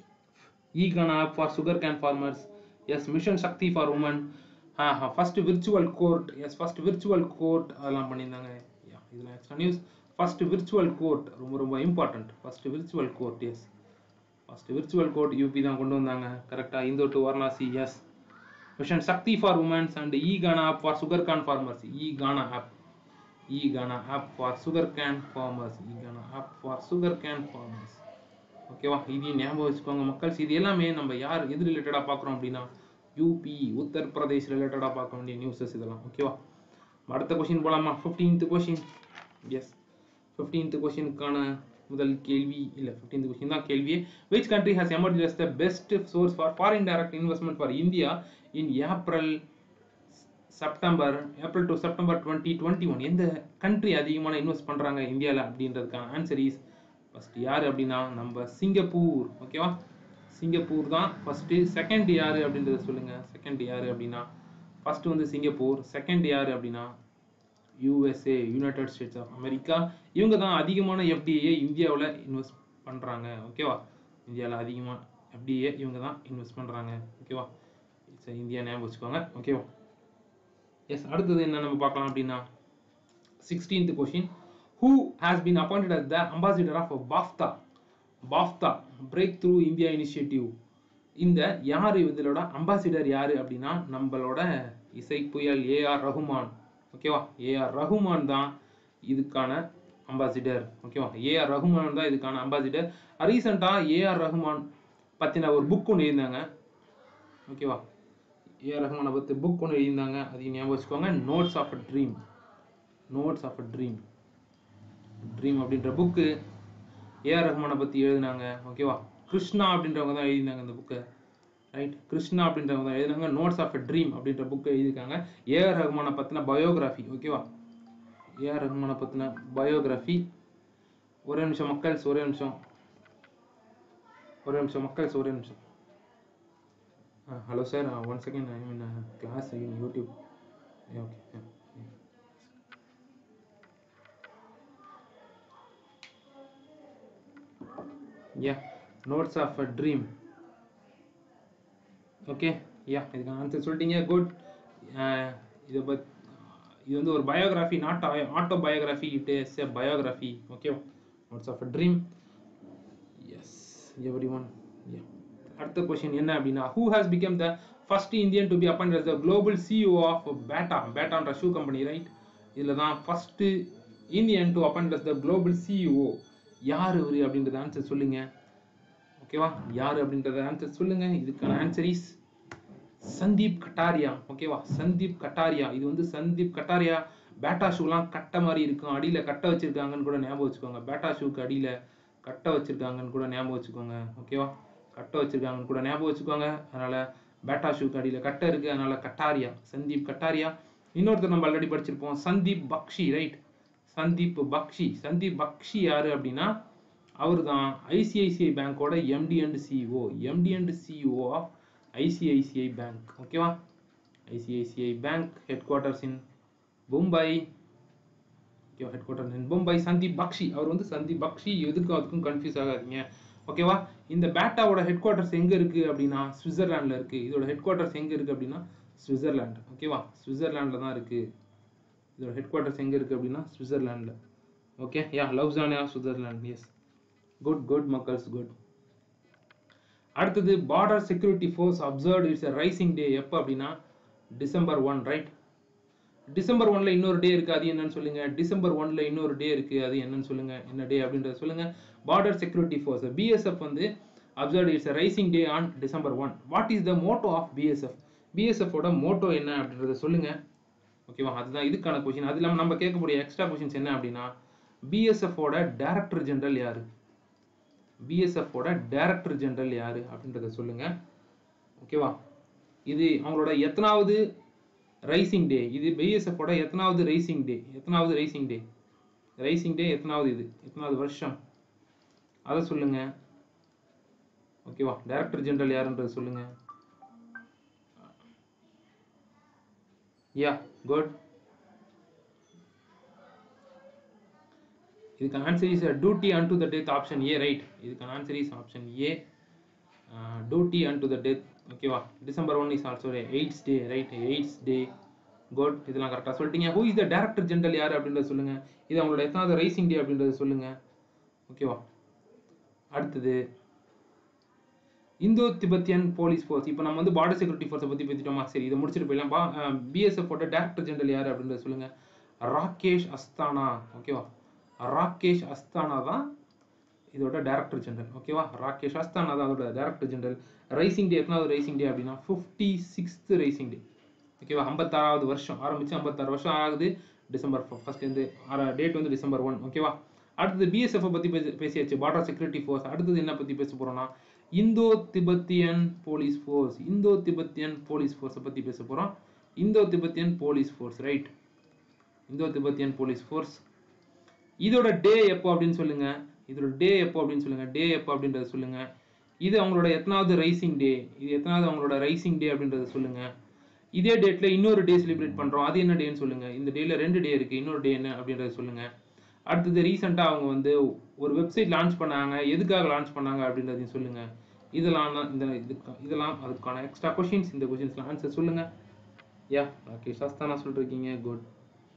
ஈகான் app for sugar cane farmers yes mission Shakti for woman first virtual court yes first virtual court அதெல்லாம் பண்ணியிருந்தாங்க Yeah, இதெல்லாம் extra news first virtual court ரொம்ப ரொம்ப important first virtual court yes first virtual court UP தான் கொண்டு வந்தாங்க கரெக்டாக Indore to Varanasi yes mission Shakti for womens and e Ganna app for sugar cane farmers e Ganna app e Ganna app for sugar cane farmers e Ganna app for sugar cane farmers ஓகேவா இதையும் ஞாபகம் வச்சுக்கோங்க மக்கள்ஸ் இது எல்லாமே நம்ம யார் எது ரிலேட்டடாக பார்க்குறோம் அப்படின்னா யூபி உத்தரப்பிரதேஷ் ரிலேட்டடாக பார்க்க வேண்டிய நியூஸஸ் இதெல்லாம் ஓகேவா அடுத்த கொஷின் போலாமா ஃபிஃப்டீன்த் கொஷின் எஸ் ஃபிஃப்டீன்த் கொஷினுக்கான முதல் கேள்வி இல்லை ஃபிஃப்டீன்த் கொஷின் தான் கேள்வியே which country has emerge as the best source for foreign direct investment for India in April September April to September twenty twenty one எந்த கண்ட்ரி அதிகமான இன்வெஸ்ட் பண்ணுறாங்க இந்தியாவில் அப்படின்றதுக்கான ஆன்சர் இஸ் ஃபர்ஸ்ட் யார் அப்படின்னா நம்ம சிங்கப்பூர் ஓகேவா சிங்கப்பூர் தான் ஃபர்ஸ்ட்டு செகண்ட் யார் அப்படின்றத சொல்லுங்கள் செகண்ட் யார் அப்படின்னா ஃபர்ஸ்ட் வந்து சிங்கப்பூர் செகண்ட் யார் அப்படின்னா USA United States of America இவங்க தான் அதிகமான எஃப்டிஏ இந்தியாவில் இன்வெஸ்ட் பண்ணுறாங்க ஓகேவா இந்தியாவில் அதிகமாக எஃப்டிஏ இவங்க தான் இன்வெஸ்ட் பண்ணுறாங்க ஓகேவா சரி இந்தியா ஞாபகம் வச்சுக்கோங்க ஓகேவா எஸ் அடுத்தது என்ன நம்ம பார்க்கலாம் அப்படின்னா sixteenth question who has been appointed as the ambassador of BAFTA BAFTA breakthrough India initiative இந்த யார் இதோட அம்பாசிடர் யாரு அப்படின்னா நம்மளோட இசை புயல் ஏஆர் ரகுமான் ஓகேவா ஏஆர் ரகுமான் தான் இதுக்கான அம்பாசிடர் ஓகேவா ஏஆர் ரகுமான் தான் இதுக்கான அம்பாசிடர் ரீசெண்டாக ஏஆர் ரகுமான் பற்றின ஒரு புக் ஒன்று எழுதினாங்க ஓகேவா ஏஆர் ரஹ்மானை பற்றி புக் ஒன்று எழுதியிருந்தாங்க அதையும் ஞாபகம் வச்சுக்கோங்க notes of a dream notes of a dream dream அப்படின்ற புக்கு ஏஆர் ரஹ்மானை பற்றி எழுதினாங்க ஓகேவா கிருஷ்ணா அப்படின்றவங்க தான் எழுதினாங்க இந்த புக்கை ரைட் கிருஷ்ணா அப்படின்றவங்க தான் எழுதினாங்க நோட்ஸ் ஆஃப் அ ட்ரீம் அப்படின்ற புக்கை எழுதியிருக்காங்க ஏஆர் ரஹ்மானை பற்றின பயோகிராஃபி ஓகேவா ஏஆர் ரஹ்மானை பற்றின பயோகிராஃபி ஒரே நிமிஷம் மக்கள்ஸ் ஒரே நிமிஷம் ஒரே நிமிஷம் மக்கள்ஸ் ஒரே நிமிஷம் hello sir one second I mean class in YouTube okay yeah notes of a dream okay yeah இதுக்கு ஆன்சர் சொல்லிட்டீங்க குட் இதை பத் இது வந்து ஒரு biography not autobiography it is a biography okay notes of a dream yes everyone yeah அடுத்த question என்ன அப்படின்னா who has become the first Indian to be appoint the global CEO of Bata பேட்டான்ற shoe company right இதில் தான் first Indian to appoint the global CEO யார் இவர் அப்படின்றத answer சொல்லுங்க ஓகேவா யார் அப்படின்றத ஆன்சர் சொல்லுங்க இதுக்கான ஆன்சர் இஸ் சந்தீப் கட்டாரியா ஓகேவா சந்தீப் கட்டாரியா இது வந்து சந்தீப் கட்டாரியா பேட்டா ஷூலாம் கட்ட மாதிரி இருக்கும் அடியில கட்ட வச்சிருக்காங்கன்னு கூட ஞாபகம் வச்சுக்கோங்க பேட்டா ஷூக்கு அடியில கட்ட வச்சிருக்காங்கன்னு கூட ஞாபகம் வச்சுக்கோங்க ஓகேவா கட்ட வச்சிருக்காங்கன்னு கூட ஞாபகம் வச்சுக்கோங்க அதனால பேட்டா ஷூக்கு அடியில கட்ட இருக்கு அதனால கட்டாரியா சந்தீப் கட்டாரியா இன்னொருத்தர் நம்ம ஆல்ரெடி படிச்சிருப்போம் சந்தீப் பக்ஷி ரைட் சந்தீப் பக்ஷி சந்தீப் பக்ஷி யாரு அப்படின்னா அவர் தான் ஐசிஐசிஐ பேங்கோட MD and CEO MD and CEO of ICICI bank ஓகேவா ICICI bank headquarters in Mumbai okay headquarter in Mumbai Sandeep Bakhshi அவர் வந்து சந்தீப் பக்ஷி எதுக்கும் அதுக்கும் கன்ஃபியூஸ் ஆகாதீங்க ஓகேவா இந்த பேட்டாவோட ஹெட் குவார்ட்டர்ஸ் எங்க இருக்கு அப்படின்னா சுவிட்சர்லாந்துல இருக்கு இதோட ஹெட் குவார்ட்டர்ஸ் எங்க இருக்கு அப்படின்னா சுவிட்சர்லாந்து ஓகேவா சுவிட்சர்லாந்துல தான் இருக்கு இதோட ஹெட் குவார்ட்டர்ஸ் எங்க இருக்கு அப்படின்னா சுவிட்சர்லாந்துல ஓகே யா லவ்ஸானியா சுவிட்சர்லாந்து எஸ் குட் குட் மக்கள்ஸ் குட் அடுத்தது border security force observe its rising day எப்போ அப்படின்னா டிசம்பர் ஒன் ரைட் டிசம்பர் ஒன்ல இன்னொரு டே இருக்கு அது என்னன்னு சொல்லுங்க டிசம்பர் ஒன்ல இன்னொரு டே இருக்கு அது என்னன்னு சொல்லுங்க என்ன டே அப்படின்றத சொல்லுங்க பார்டர் செக்யூரிட்டி ஃபோர்ஸ் பிஎஸ்எஃப் வந்து observe its rising day on December one what is the motto of BSF BSF motto என்ன அப்படின்றத சொல்லுங்க ஓகேவா அதுதான் இதுக்கான கொஸ்டின் அது இல்லாமல் நம்ம கேட்கக்கூடிய எக்ஸ்ட்ரா கொஸ்டின்ஸ் என்ன அப்படின்னா பிஎஸ்எஃப் ஓட டைரக்டர் ஜெனரல் யாரு பிஎஸ்எஃப் ஓட டைரக்டர் ஜெனரல் யாரு அப்படின்றத சொல்லுங்க ஓகேவா இது அவங்களோட எத்தனாவது ரைசிங் டே இது பிஎஸ்எஃப் ஓட எத்தனாவது ரைசிங் டே எத்தனாவது ரைசிங் டே ரைசிங் டே எத்தனாவது இது எத்தனாவது வருஷம் அதை சொல்லுங்க ஓகேவா டைரக்டர் ஜெனரல் யாருன்றது சொல்லுங்க யா குட் இதுக்கான answer is duty unto the death option A right இதுக்கான answer is option A duty unto the death ஓகேவா December one is also AIDS day right AIDS day good இதெல்லாம் கரெக்டாக சொல்லிட்டீங்க who is the director general யார் அப்படின்றத சொல்லுங்க இது அவங்களோட எத்தனாவது ரைசிங் டே அப்படின்றத சொல்லுங்க ஓகேவா அடுத்தது இந்தோ திபெத்தியன் போலீஸ் ஃபோர்ஸ் இப்போ நம்ம வந்து பார்டர் செக்யூரிட்டி ஃபோர்ஸை பற்றி பேசிட்டோமா சரி இதை முடிச்சுட்டு போயிடலாம் பிஎஸ்எஃப் ஓட டேரக்டர் ஜெனரல் யார் அப்படின்றத சொல்லுங்க ராகேஷ் அஸ்தானா ஓகேவா ராகேஷ் அஸ்தானா தான் இதோட டைரக்டர் ஜெனரல் ஓகேவா ராகேஷ் அஸ்தானா தான் அதோட டைரக்டர் ஜெனரல் ரைசிங் டே எத்தனாவது ரைசிங் டே அப்படின்னா ஃபிஃப்டி சிக்ஸ்த் ரைசிங் டே ஓகேவா ஐம்பத்தாறாவது வருஷம் ஆரம்பிச்சு ஐம்பத்தாறு வருஷம் ஆகுது டிசம்பர் ஃபர்ஸ்ட்லேருந்து டேட் வந்து டிசம்பர் ஒன் ஓகேவா அடுத்தது பிஎஸ்எஃப் பற்றி பேசி பேசியாச்சு பார்டர் செக்யூரிட்டி ஃபோர்ஸ் அடுத்தது என்ன பற்றி பேச போகிறோம்னா Indo Tibetan police force Indo Tibetan police ஃபோர்ஸை பற்றி பேச போகிறோம் Indo Tibetan police force right Indo Tibetan police force இதோட டே எப்போ அப்படின்னு சொல்லுங்க இதோட டே எப்போ அப்படின்னு சொல்லுங்க டே எப்போ அப்படின்றத சொல்லுங்க இது அவங்களோட எத்தனாவது ரைசிங் டே இது எத்தனாவது அவங்களோட ரைசிங் டே அப்படின்றத சொல்லுங்க இதே டேட்ல இன்னொரு டே செலிப்ரேட் பண்றோம் அது என்ன டேன்னு சொல்லுங்க இந்த டேல ரெண்டு டே இருக்கு இன்னொரு டே என்ன அப்படின்றத சொல்லுங்க அடுத்தது ரீசெண்டாக அவங்க வந்து ஒரு வெப்சைட் லான்ச் பண்ணாங்க எதுக்காக லான்ச் பண்ணாங்க அப்படின்றதையும் சொல்லுங்க இதெல்லாம் தான் இந்த இதுக்கு இதெல்லாம் அதுக்கான எக்ஸ்ட்ரா கொஷின்ஸ் இந்த கொஷின்ஸ்லாம் ஆன்சர் சொல்லுங்க யா ராகேஷ் அஸ்தானா சொல்லிருக்கீங்க good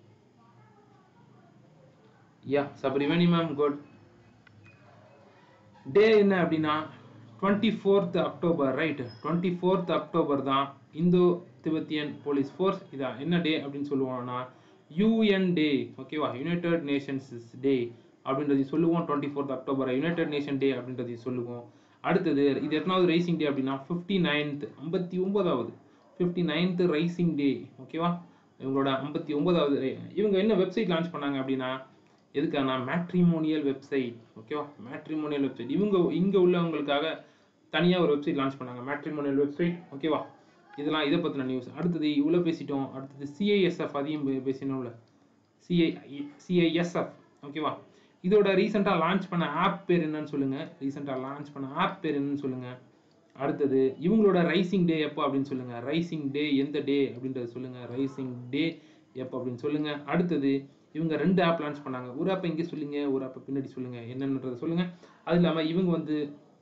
yeah Sabarimani ma'am good day என்ன அப்படின்னா twenty fourth October right twenty fourth October தான் இந்தோ திபெத்தியன் போலீஸ் ஃபோர்ஸ் இதான் என்ன டே அப்படின்னு சொல்லுவோம்னா யூஎன் டே ஓகேவா யுனைடெட் நேஷன்ஸ் டே அப்படின்றதை சொல்லுவோம் twenty fourth October United Nation day அப்படின்றதை சொல்லுவோம் அடுத்தது இது எத்தனாவது ரைசிங் டே அப்படின்னா ஃபிஃப்டி நைன்த் ஐம்பத்தி ஒன்பதாவது ஃபிஃப்டி நைன்த் ரைசிங் டே ஓகேவா இவங்களோட ஐம்பத்தி ஒன்பதாவது இவங்க என்ன வெப்சைட் லான்ச் பண்ணாங்க அப்படின்னா எதுக்கான மேட்ரிமோனியல் வெப்சைட் ஓகேவா மேட்ரிமோனியல் வெப்சைட் இவங்க இங்க உள்ளவங்களுக்காக தனியா ஒரு வெப்சைட் லான்ச் பண்ணாங்க மேட்ரிமோனியல் வெப்சைட் ஓகேவா இதெல்லாம் இதை பத்தின நியூஸ் அடுத்தது இவ்வளோ பேசிட்டோம் அடுத்தது சிஐஎஸ்எஃப் அதையும் பே- பேசினோம்ல சிஐ சிஐஎஸ்எஃப் ஓகேவா இதோட ரீசெண்டாக லான்ச் பண்ண ஆப் பேர் என்னன்னு சொல்லுங்க ரீசெண்டாக லான்ச் பண்ண ஆப் பேர் என்னன்னு சொல்லுங்க அடுத்தது இவங்களோட ரைசிங் டே எப்போ அப்படின்னு சொல்லுங்க ரைசிங் டே எந்த டே அப்படின்றத சொல்லுங்க ரைசிங் டே எப்போ அப்படின்னு சொல்லுங்க அடுத்தது இவங்க ரெண்டு ஆப் லான்ச் பண்ணாங்க ஒரு ஆப்பை இங்கே சொல்லுங்க ஒரு ஆப்பை பின்னாடி சொல்லுங்க என்னன்றதை சொல்லுங்க அது இல்லாமல் இவங்க வந்து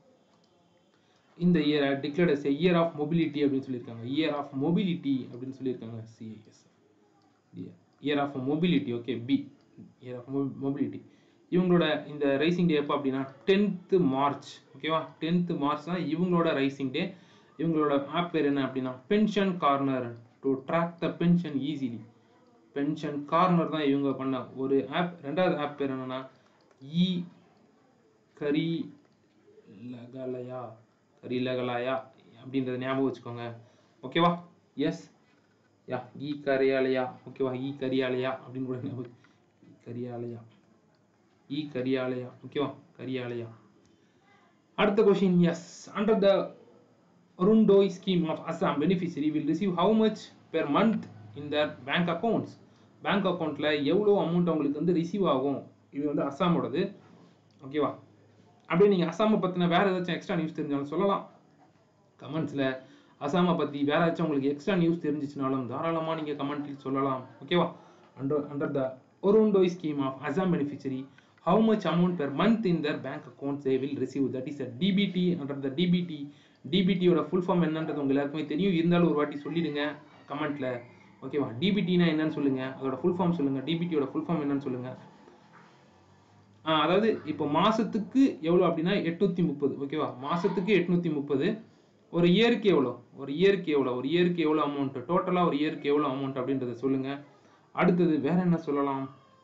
இந்த year declared as a year of mobility அப்படின்னு சொல்லியிருக்காங்க இயர் ஆஃப் மொபிலிட்டி அப்படின்னு சொல்லியிருக்காங்க CIS year of mobility okay B year of mobility இவங்களோட இந்த ரைசிங் டே எப்போ அப்படின்னா டென்த்து மார்ச் ஓகேவா டென்த்து மார்ச் தான் இவங்களோட ரைசிங் டே இவங்களோட ஆப் பேர் என்ன அப்படின்னா pension corner to track the pension easily pension corner தான் இவங்க பண்ண ஒரு ஆப் ரெண்டாவது ஆப் பேர் என்னன்னா இ கரி லகலயா கரி லகலாயா அப்படின்றத ஞாபகம் வச்சுக்கோங்க ஓகேவா எஸ் யா ஈ கரியாலயா ஓகேவா ஈ கரியாலயா அப்படின்னு கூட ஞாபகம் ஈ கரியாலயா ஈ கரியாலயா ஓகேவா கரியாலயா அடுத்த question yes under the Arundoi scheme of Assam beneficiary will receive how much per month in their bank accounts bank அக்கௌண்ட்டில் எவ்வளோ அமௌண்ட் அவங்களுக்கு வந்து ரிசீவ் ஆகும் இது வந்து அஸ்ஸாமோடது ஓகேவா அப்படியே நீங்கள் அஸ்ஸாமை பற்றின வேறு ஏதாச்சும் எக்ஸ்ட்ரா நியூஸ் தெரிஞ்சாலும் சொல்லலாம் கமெண்ட்ஸில் அசாமை பற்றி வேற ஏதாச்சும் உங்களுக்கு எக்ஸ்ட்ரா நியூஸ் தெரிஞ்சிச்சுனாலும் தாராளமாக நீங்கள் கமெண்ட்டில் சொல்லலாம் ஓகேவா under under the Orunodoi scheme of Assam beneficiary how much amount per month in their bank accounts they will receive that is a DBT under the DBT DBT யோட full form என்னன்றது உங்க எல்லாருக்குமே தெரியும் இருந்தாலும் ஒரு வாட்டி சொல்லிடுங்க கமெண்ட்ல ஓகேவா டிபிடினா என்னன்னு சொல்லுங்க அதோட ஃபுல் ஃபார்ம் சொல்லுங்க டிபிடியோட ஃபுல் ஃபார்ம் என்னன்னு சொல்லுங்க ஆ, அதாவது இப்போ மாசத்துக்கு எவ்வளோ அப்படின்னா எட்நூத்தி முப்பது ஓகேவா மாசத்துக்கு எட்நூத்தி முப்பது ஒரு இயருக்கு எவ்வளோ ஒரு இயருக்கு எவ்வளோ ஒரு இயருக்கு எவ்வளோ அமௌண்ட் டோட்டலாக ஒரு இயருக்கு எவ்வளோ அமௌண்ட் அப்படின்றத சொல்லுங்க அடுத்தது வேற என்ன சொல்லலாம்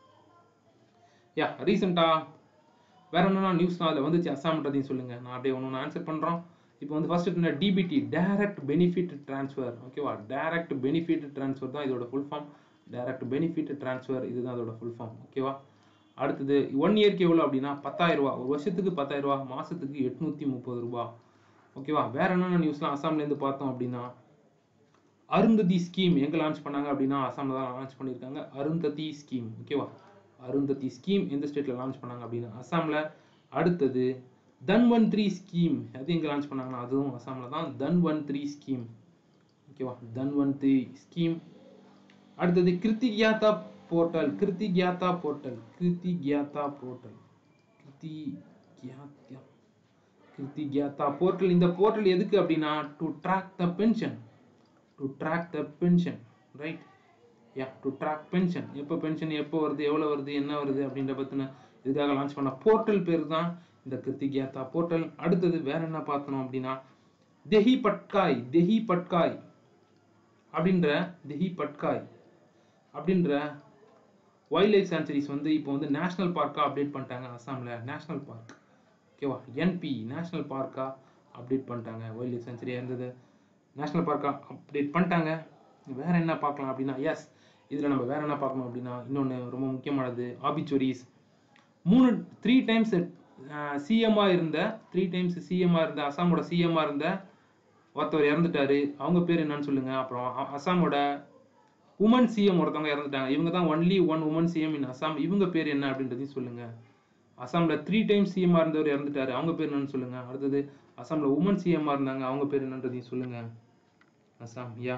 யா ரீசெண்டா வேற என்னென்ன நியூஸ்லாம் அதில் வந்துச்சு அஸ்ஸாம்ன்றதையும் சொல்லுங்க நான் அப்படியே ஒன்று ஒன்று ஆன்சர் பண்ணுறோம் இப்போ வந்து ஃபர்ஸ்ட் என்ன டிபிடி டைரக்ட் பெனிஃபிட் ட்ரான்ஸ்ஃபர் ஓகேவா டைரக்ட் பெனிஃபிட் ட்ரான்ஸ்ஃபர் தான் இதோட full form direct benefit transfer இதுதான் அதோட ஃபுல் ஃபார்ம் ஓகேவா அடுத்தது ஒன் இயர்க்கு எவ்வளோ அப்படின்னா பத்தாயிரம் ரூபா ஒரு வருஷத்துக்கு பத்தாயிரம் ரூபா மாசத்துக்கு எட்நூத்தி முப்பது ரூபா ஓகேவா வேற என்னென்ன நியூஸ்லாம் அஸ்ஸாம்லேருந்து பார்த்தோம் அப்படின்னா அருந்ததி ஸ்கீம் எங்க லான்ச் பண்ணாங்க அப்படின்னா அசாம்ல தான் லான்ச் பண்ணியிருக்காங்க அருந்ததி ஸ்கீம் ஓகேவா அருந்ததி ஸ்கீம் எந்த ஸ்டேட்ல லான்ச் பண்ணாங்க அப்படின்னா அசாம்ல அடுத்தது தன்வந்த்ரி ஸ்கீம் அது எங்க லான்ச் பண்ணாங்கன்னா அதுவும் அசாம்ல தான் தன்வந்த்ரி ஸ்கீம் ஓகேவா தன்வந்த்ரி ஸ்கீம் அடுத்தது Kritagyata portal Kritagyata portal Kritagyata portal Kritagyata Kritagyata portal இந்த போர்ட்டல் எதுக்கு அப்படின்னா to track the pension to track the pension right yeah to track pension எப்போ பென்ஷன் எப்போ வருது எவ்வளோ வருது என்ன வருது அப்படின்ற பற்றின இதுக்காக லான்ச் பண்ண போர்ட்டல் பேர் தான் இந்த கிருத்திக்யாத்தா போர்ட்டல் அடுத்தது வேற என்ன பார்த்தோம் அப்படின்னா தெஹி பட்காய் தெஹி பட்காய் அப்படின்ற தெஹி பட்காய் அப்படின்ற வைல்ட் லைஃப் சான்ச்சுரிஸ் வந்து இப்போ வந்து நேஷனல் பார்க்காக அப்டேட் பண்ணிட்டாங்க அஸ்ஸாமில் நேஷனல் பார்க் ஓகேவா என்பி நேஷனல் பார்க்காக அப்டேட் பண்ணிட்டாங்க வைல்ட் லைஃப் சான்ச்சுரியாக இருந்தது நேஷனல் பார்க்காக அப்டேட் பண்ணிட்டாங்க வேற என்ன பார்க்கலாம் அப்படின்னா எஸ் இதில் நம்ம வேற என்ன பார்க்கணும் அப்படின்னா இன்னொன்று ரொம்ப முக்கியமானது ஆபிச்சுவரிஸ் மூணு த்ரீ டைம்ஸ் சிஎம்மா இருந்த த்ரீ டைம்ஸ் சிஎம்மா இருந்த அசாமோட சிஎம்மா இருந்த ஒருத்தவர் இறந்துட்டாரு அவங்க பேர் என்னன்னு சொல்லுங்க அப்புறம் அ- அசாமோட உமன் சிஎம் ஒருத்தவங்க இறந்துட்டாங்க இவங்க தான் only one woman CM in Assam இவங்க பேர் என்ன அப்படின்றதையும் சொல்லுங்க அசாம்ல த்ரீ டைம்ஸ் சிஎம்மா இருந்தவர் இறந்துட்டாரு அவங்க பேர் என்னன்னு சொல்லுங்க அடுத்தது அசாம்ல உமன் சிஎம்மா இருந்தாங்க அவங்க பேர் என்னன்றதையும் சொல்லுங்க Assam yeah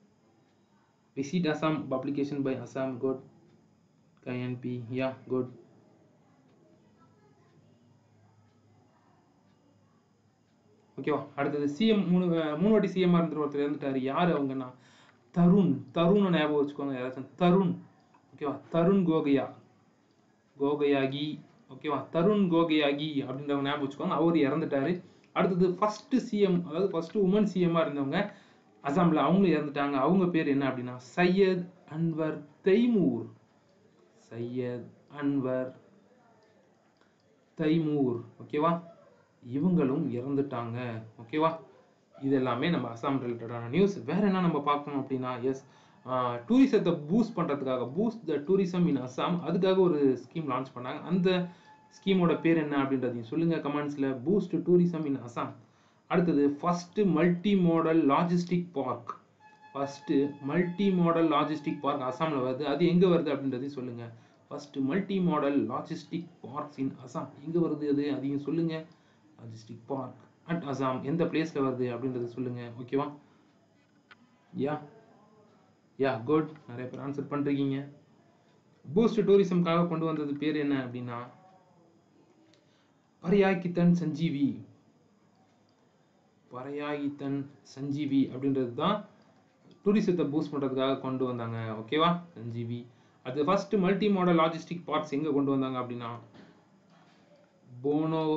visit Assam publication by Assam good KNP yeah good ஓகேவா அடுத்தது சிஎம் மூணு அஹ், மூணு வாட்டி சிஎம்ஆர் இருந்துட்டு ஒருத்தர் இறந்துட்டாரு யாரு அவங்கன்னா தருண் தருண் ஞாபகம் வச்சுக்கோங்க யாராச்சும் தருண் ஓகேவா தருண் கோகையா கோகையாகி ஓகேவா தருண் கோகையாகி அப்படின்றவங்க ஞாபகம் வச்சுக்கோங்க அவர் இறந்துட்டாரு அடுத்தது ஃபர்ஸ்ட் சிஎம் அதாவது ஃபர்ஸ்ட் உமன் சிஎம்மா இருந்தவங்க அசாம்ல அவங்களும் இறந்துட்டாங்க அவங்க பேர் என்ன அப்படின்னா சையத் அன்வர் தெய்மூர் சையத் அன்வர் தைமூர் ஓகேவா இவங்களும் இறந்துட்டாங்க ஓகேவா இது எல்லாமே நம்ம அசாம் ரிலேட்டடான நியூஸ் வேற என்ன நம்ம பார்க்கணும் அப்படின்னா எஸ் டூரிசத்தை பூஸ்ட் பண்றதுக்காக boost the tourism in Assam அதுக்காக ஒரு ஸ்கீம் லான்ச் பண்ணாங்க அந்த ஸ்கீமோட பேர் என்ன அப்படின்றதையும் சொல்லுங்க கமெண்ட்ஸ்ல பூஸ்ட் டூரிசம் இன் அசாம் அடுத்தது first multi modal logistic park first multi modal logistic park அசாம்ல வருது அது எங்க வருது அப்படின்றதையும் சொல்லுங்க first multi modal logistic parks in Assam எங்க வருது அது அதையும் சொல்லுங்க லாஜிஸ்டிக் பார்க் அட் அசாம் எந்த பிளேஸ்ல வருது அப்படின்றத சொல்லுங்க ஓகேவா யா யா குட் நிறைய பேர் ஆன்சர் பண்றீங்க பூஸ்ட் டூரிசம்காக கொண்டு வந்தது பேர் என்ன அப்படின்னா பரையாக்கித்தன் சஞ்சீவி பரையாகித்தன் சஞ்சீவி அப்படின்றது தான் டூரிசத்தை பூஸ்ட் பண்றதுக்காக கொண்டு வந்தாங்க ஓகேவா சஞ்சீவி அது first multi modal logistic parks எங்க கொண்டு வந்தாங்க அப்படின்னா போனோ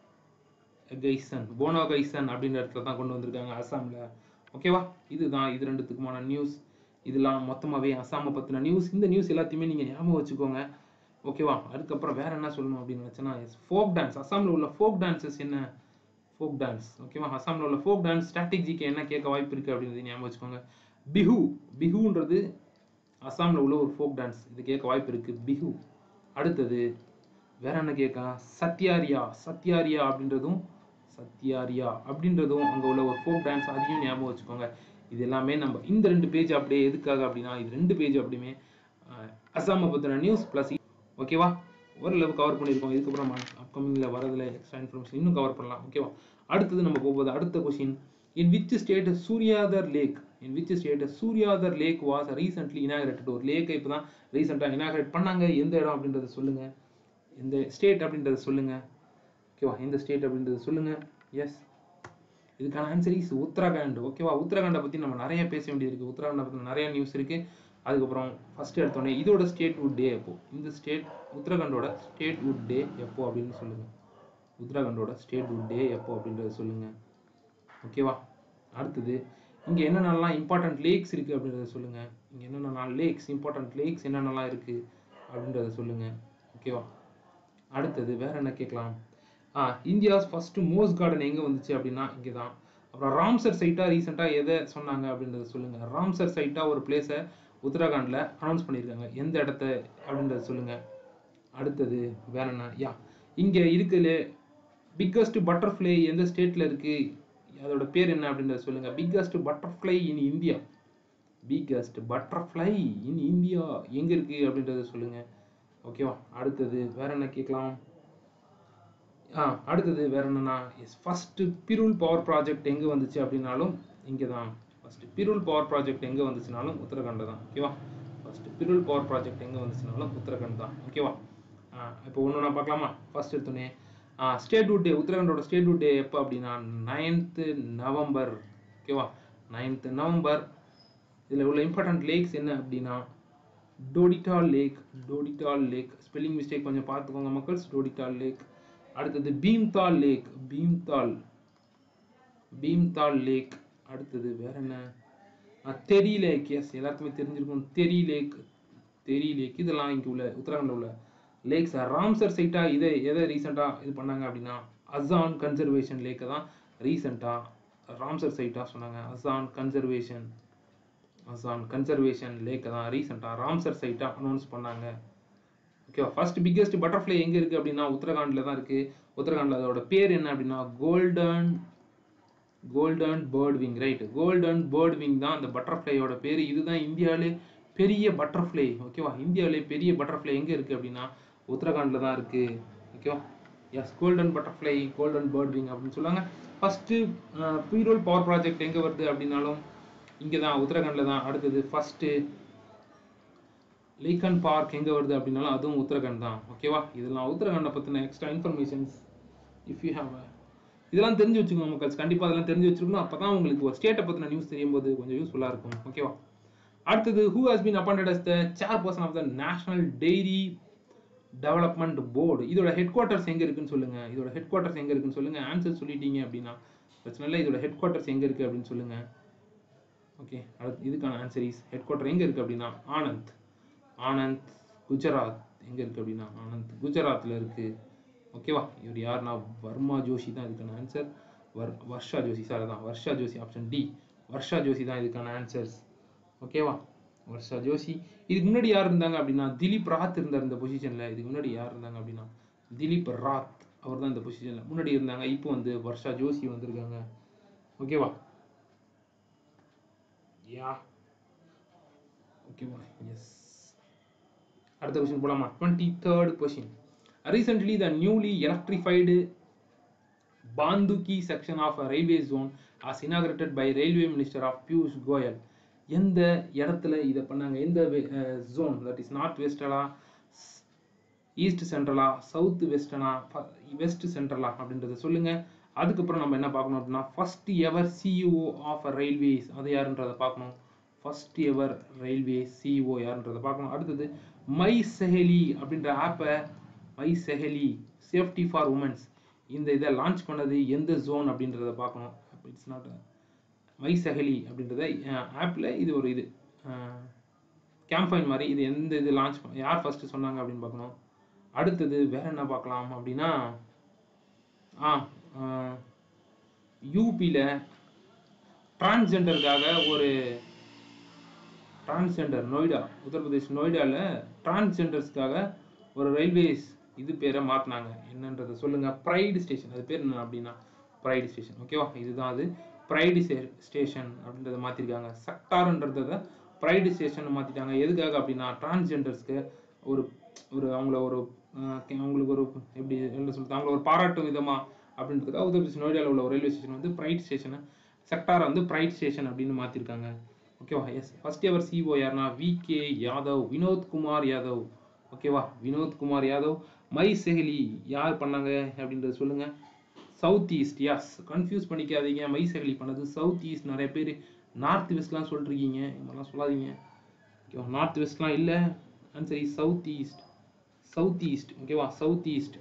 கைசன் போனோ கைசன் அப்படின்ற இடத்துல தான் கொண்டு வந்திருக்காங்க அசாம்ல ஓகேவா இதுதான் இது ரெண்டுத்துக்குமான நியூஸ் இதெல்லாம் மொத்தமாவே அசாமை பத்தின நியூஸ் இந்த நியூஸ் எல்லாத்தையுமே நீங்க ஞாபகம் வச்சுக்கோங்க ஓகேவா அதுக்கப்புறம் வேற என்ன சொல்லணும் அப்படின்னு நினைச்சேன்னா ஃபோக் டான்ஸ் அசாம்ல உள்ள ஃபோக் டான்சஸ் என்ன ஃபோக் டான்ஸ் ஓகேவா அசாம்ல உள்ள ஃபோக் டான்ஸ் ஸ்ட்ராட்டஜிக்கு என்ன கேட்க வாய்ப்பு இருக்கு அப்படின்றது ஞாபகம் வச்சுக்கோங்க பிஹு பிஹுன்றது அசாம்ல உள்ள ஒரு ஃபோக் டான்ஸ் இது கேட்க வாய்ப்பு இருக்கு பிஹு அடுத்தது வேற என்ன கேட்கலாம் சத்யாரியா சத்யாரியா அப்படின்றதும் சத்யாரியா அப்படின்றதும் அங்க உள்ள ஒரு ஃபோக் டான்ஸ் அதையும் ஞாபகம் வச்சுக்கோங்க இது எல்லாமே நம்ம இந்த ரெண்டு பேஜ் அப்படியே எதுக்காக அப்படின்னா இது ரெண்டு பேஜ் அப்படியுமே அஹ், அசாமை பத்தின நியூஸ் பிளஸ் ஓகேவா ஓரளவு கவர் பண்ணியிருக்கோம் இதுக்கப்புறம் அப்கமிங்ல வரதுல எக்ஸ்ட்ரா இன்ஃபர்மேஷன் இன்னும் கவர் பண்ணலாம் ஓகேவா அடுத்தது நம்ம போகும்போது அடுத்த question in which state Suryadhar lake in which state Suryadhar lake was recently inaugurated ஒரு லேக்கை இப்போ தான் ரீசெண்டாக இனாகிரேட் பண்ணாங்க எந்த இடம் அப்படின்றத சொல்லுங்க எந்த ஸ்டேட் அப்படின்றத சொல்லுங்க ஓகேவா எந்த ஸ்டேட் அப்படின்றத சொல்லுங்க எஸ் இதுக்கான ஆன்சர் இஸ் உத்தராகண்ட் ஓகேவா உத்தராகண்டை பற்றி நம்ம நிறைய பேச வேண்டியது இருக்குது உத்தராகண்டை பற்றி நிறைய நியூஸ் இருக்குது அதுக்கப்புறம் ஃபர்ஸ்ட் எடுத்தோடனே இதோட ஸ்டேட் வுட் டே எப்போ இந்த ஸ்டேட் உத்தராகண்டோட ஸ்டேட் வுட் டே எப்போ அப்படின்னு சொல்லுங்க உத்தராகண்டோட ஸ்டேட் வுட் டே எப்போ அப்படின்றத சொல்லுங்க ஓகேவா அடுத்தது இங்கே என்னென்னலாம் இம்பார்ட்டன்ட் லேக்ஸ் இருக்குது அப்படின்றத சொல்லுங்க இங்கே என்னென்னலாம் லேக்ஸ் இம்பார்ட்டன்ட் லேக்ஸ் என்னென்னலாம் இருக்குது அப்படின்றத சொல்லுங்க ஓகேவா அடுத்தது வேற என்ன கேட்கலாம் ஆ இந்தியாஸ் ஃபர்ஸ்ட் மோஸ் கார்டன் எங்கே வந்துச்சு அப்படின்னா இங்கே தான் அப்புறம் ராம்சர் சைட்டாக ரீசெண்டாக எதை சொன்னாங்க அப்படின்றத சொல்லுங்க ராம்சர் சைட்டாக ஒரு பிளேஸை உத்தராகண்டில் அனௌன்ஸ் பண்ணியிருக்காங்க எந்த இடத்த அப்படின்றத சொல்லுங்க அடுத்தது வேற என்ன யா இங்கே இருக்குதுல பிக்கஸ்ட் பட்டர்ஃப்ளை எந்த ஸ்டேட்டில் இருக்கு அதோட பேர் என்ன அப்படின்றத சொல்லுங்க biggest butterfly in India biggest butterfly in India எங்க இருக்கு அப்படின்றத சொல்லுங்க ஓகேவா அடுத்தது வேற என்ன கேட்கலாம் ஆ அடுத்தது வேற என்னன்னா எஸ் ஃபர்ஸ்ட் பிருல் பவர் ப்ராஜெக்ட் எங்க வந்துச்சு அப்படின்னாலும் இங்கே தான் ஃபர்ஸ்ட் பிருல் பவர் ப்ராஜெக்ட் எங்க வந்துச்சுனாலும் உத்தரகாண்ட் தான் ஓகேவா ஃபர்ஸ்ட் பிருல் பவர் ப்ராஜெக்ட் எங்க வந்துச்சுனாலும் உத்தரகாண்ட் தான் ஓகேவா இப்போ ஒன்று ஒன்றா பார்க்கலாமா ஃபர்ஸ்ட் எடுத்தோடனே ஸ்டேட் வுட் டே உத்தரகாண்டோட ஸ்டேட் வுட் டே எப்போ அப்படின்னா நைன்த்து நவம்பர் ஓகேவா நைன்த்து நவம்பர் இதில் உள்ள இம்பார்ட்டன்ட் லேக்ஸ் என்ன அப்படின்னா Dodital lake Dodital lake spelling mistake கொஞ்சம் பார்த்துக்கோங்க மக்கள்ஸ் டோடிட்டால் லேக் அடுத்தது பீம்தால் லேக் பீம்தால் பீம்தால் லேக் அடுத்தது வேற என்ன அஹ், தெரி லேக் எஸ் எல்லாருக்குமே தெரிஞ்சிருக்கும் தெரி லேக் தெரி லேக் இதெல்லாம் இங்கே உள்ள உத்தரகாண்டில் உள்ள லேக்ஸ் ராம்சர் சைட்டா இதை எதை ரீசெண்டாக இது பண்ணாங்க அப்படின்னா அசான் கன்சர்வேஷன் லேக்கை தான் ரீசெண்டாக ராம்சர் சைட்டா சொன்னாங்க அசான் கன்சர்வேஷன் அசான் கன்சர்வேஷன் லேக்கை தான் ரீசெண்டாக ராம்சர் சைட்டா அனௌன்ஸ் பண்ணாங்க ஓகேவா ஃபர்ஸ்ட் பிக்கெஸ்ட் பட்டர்ஃப்ளை எங்கே இருக்குது அப்படின்னா உத்தரகாண்டில் தான் இருக்குது உத்தரகாண்டில் அதோட பேர் என்ன அப்படின்னா golden golden birdwing right golden birdwing தான் அந்த பட்டர்ஃப்ளையோட பேர் இதுதான் இந்தியாவிலே பெரிய பட்டர்ஃப்ளை ஓகேவா இந்தியாவிலே பெரிய பட்டர்ஃப்ளை எங்கே இருக்குது அப்படின்னா உத்தரகாண்டில் தான் இருக்குது ஓகேவா yes golden butterfly golden birdwing அப்படின்னு சொல்லுவாங்க ஃபஸ்ட்டு பீரோல் பவர் ப்ராஜெக்ட் எங்கே வருது அப்படின்னாலும் இங்கே தான் உத்தரகாண்டில் தான் அடுத்தது ஃபஸ்ட்டு லேக்கன் பார்க் எங்கே வருது அப்படின்னாலும் அதுவும் உத்தரகாண்ட் தான் ஓகேவா இதெல்லாம் உத்தரகாண்டை பற்றின extra informations if you have இதெல்லாம் தெரிஞ்சு வச்சுக்கோங்க மக்கள்ஸ் கண்டிப்பாக அதெல்லாம் தெரிஞ்சு வச்சிருக்கணும் அப்போ தான் உங்களுக்கு ஒரு ஸ்டேட்டை பற்றின நியூஸ் தெரியும் போது கொஞ்சம் யூஸ்ஃபுல்லாக இருக்கும் ஓகேவா அடுத்தது who has been appointed as the chairperson of the national dairy development board இதோட ஹெட் குவார்ட்டர்ஸ் எங்கே இருக்குன்னு சொல்லுங்க இதோட ஹெட் குவார்ட்டர்ஸ் எங்கே இருக்குன்னு சொல்லுங்க ஆன்சர் சொல்லிட்டீங்க அப்படின்னா பிரச்சனை இல்லை இதோட ஹெட் குவார்ட்டர்ஸ் எங்கே இருக்குது அப்படின்னு சொல்லுங்க ஓகே அடுத்து இதுக்கான ஆன்சர் இஸ் ஹெட் குவார்ட்டர் எங்கே இருக்குது அப்படின்னா ஆனந்த் ஆனந்த் குஜராத் எங்கே இருக்குது அப்படின்னா ஆனந்த் குஜராத்தில் இருக்குது ஓகேவா இவர் யாருன்னா வர்மா ஜோஷி தான் இதுக்கான ஆன்சர் வர் வர்ஷா ஜோஷி சார் தான் வர்ஷா ஜோஷி ஆப்ஷன் டி வர்ஷா ஜோஷி தான் இதுக்கான ஆன்சர்ஸ் ஓகேவா வர்ஷா ஜோஷி இதுக்கு முன்னாடி யார் இருந்தாங்க அப்படின்னா திலீப் ராத் இருந்தார் இந்த பொசிஷனில் இதுக்கு முன்னாடி யார் இருந்தாங்க அப்படின்னா திலீப் ராத் அவர் தான் இந்த பொசிஷனில் முன்னாடி இருந்தாங்க இப்போ வந்து வர்ஷா ஜோஷி வந்திருக்காங்க ஓகேவா யா ஓகேவா எஸ் அடுத்த கொஸ்டின் போலாமா twenty third question recently the newly electrified Bandikui section of railway zone as inaugurated by railway minister of Piyush Goyal எந்த இடத்துல இதை பண்ணாங்க எந்த ஜோன் தட் இஸ் நார்த் வெஸ்டலா ஈஸ்ட் சென்ட்ரலா சவுத் வெஸ்டர்னா வெஸ்ட் சென்ட்ரலா அப்படின்றத சொல்லுங்க அதுக்கப்புறம் நம்ம என்ன பார்க்கணும் அப்படின்னா first ever CEO of railways அது யாருன்றதை பார்க்கணும் ஃபர்ஸ்ட் எவர் ரயில்வே சிஇஓ யாருன்றதை பார்க்கணும் அடுத்தது மை செஹலி அப்படின்ற ஆப்பை my Saheli safety for women's இந்த இதை லான்ச் பண்ணது எந்த ஜோன் அப்படின்றத பார்க்கணும் இட்ஸ் நாட் மை சஹலி அப்படின்றத ஆப்பில் இது ஒரு இது கேம்பைன் மாதிரி இது எந்த இது லான்ச் யார் ஃபர்ஸ்ட் சொன்னாங்க அப்படின்னு பார்க்கணும் அடுத்தது வேற என்ன பார்க்கலாம் அப்படின்னா ஆ யூபியில் டிரான்ஸ்ஜெண்டருக்காக ஒரு டிரான்ஸ்ஜெண்டர் நொய்டா உத்தரப்பிரதேஷ் நொய்டாவில் டிரான்ஸ்ஜெண்டர்ஸ்க்காக ஒரு ரயில்வேஸ் இது பேரை மாற்றினாங்க என்னன்றதை சொல்லுங்க ப்ரைடு ஸ்டேஷன் அது பேர் என்ன அப்படின்னா ப்ரைடு ஸ்டேஷன் ஓகேவா இதுதான் அது ப்ரைடு ஸ்டேஷன் அப்படின்றத மாற்றிருக்காங்க செக்டார்ன்றத ப்ரைடு ஸ்டேஷன் மாற்றிட்டாங்க எதுக்காக அப்படின்னா டிரான்ஸ்ஜெண்டர்ஸ்க்கு ஒரு ஒரு அவங்கள ஒரு அஹ், அவங்களுக்கு ஒரு எப்படி என்ன சொல்றது அவங்கள ஒரு பாராட்டும் விதமா அப்படின்றதுக்காக உத்தரப்பிரதேஷ் நோய்டாவில் உள்ள ஒரு ரயில்வே ஸ்டேஷன் வந்து ப்ரைட் ஸ்டேஷனை செக்டாரை வந்து ப்ரைட் ஸ்டேஷன் அப்படின்னு மாற்றிருக்காங்க ஓகேவா எஸ் ஃபர்ஸ்ட் எவர் சிஓ யாருன்னா வி கே யாதவ் வினோத் குமார் யாதவ் ஓகேவா வினோத் குமார் யாதவ் மை செஹலி யார் பண்ணாங்க அப்படின்றத சொல்லுங்க சவுத் ஈஸ்ட் யாஸ் கன்ஃபியூஸ் பண்ணிக்காதீங்க மை செஹலி பண்ணது சவுத் ஈஸ்ட் நிறைய பேர் நார்த் வெஸ்ட்லாம் சொல்லிருக்கீங்க இதெல்லாம் சொல்லாதீங்க ஓகேவா நார்த் வெஸ்ட்லாம் இல்லை answer is south east south east ஓகேவா சவுத் ஈஸ்ட்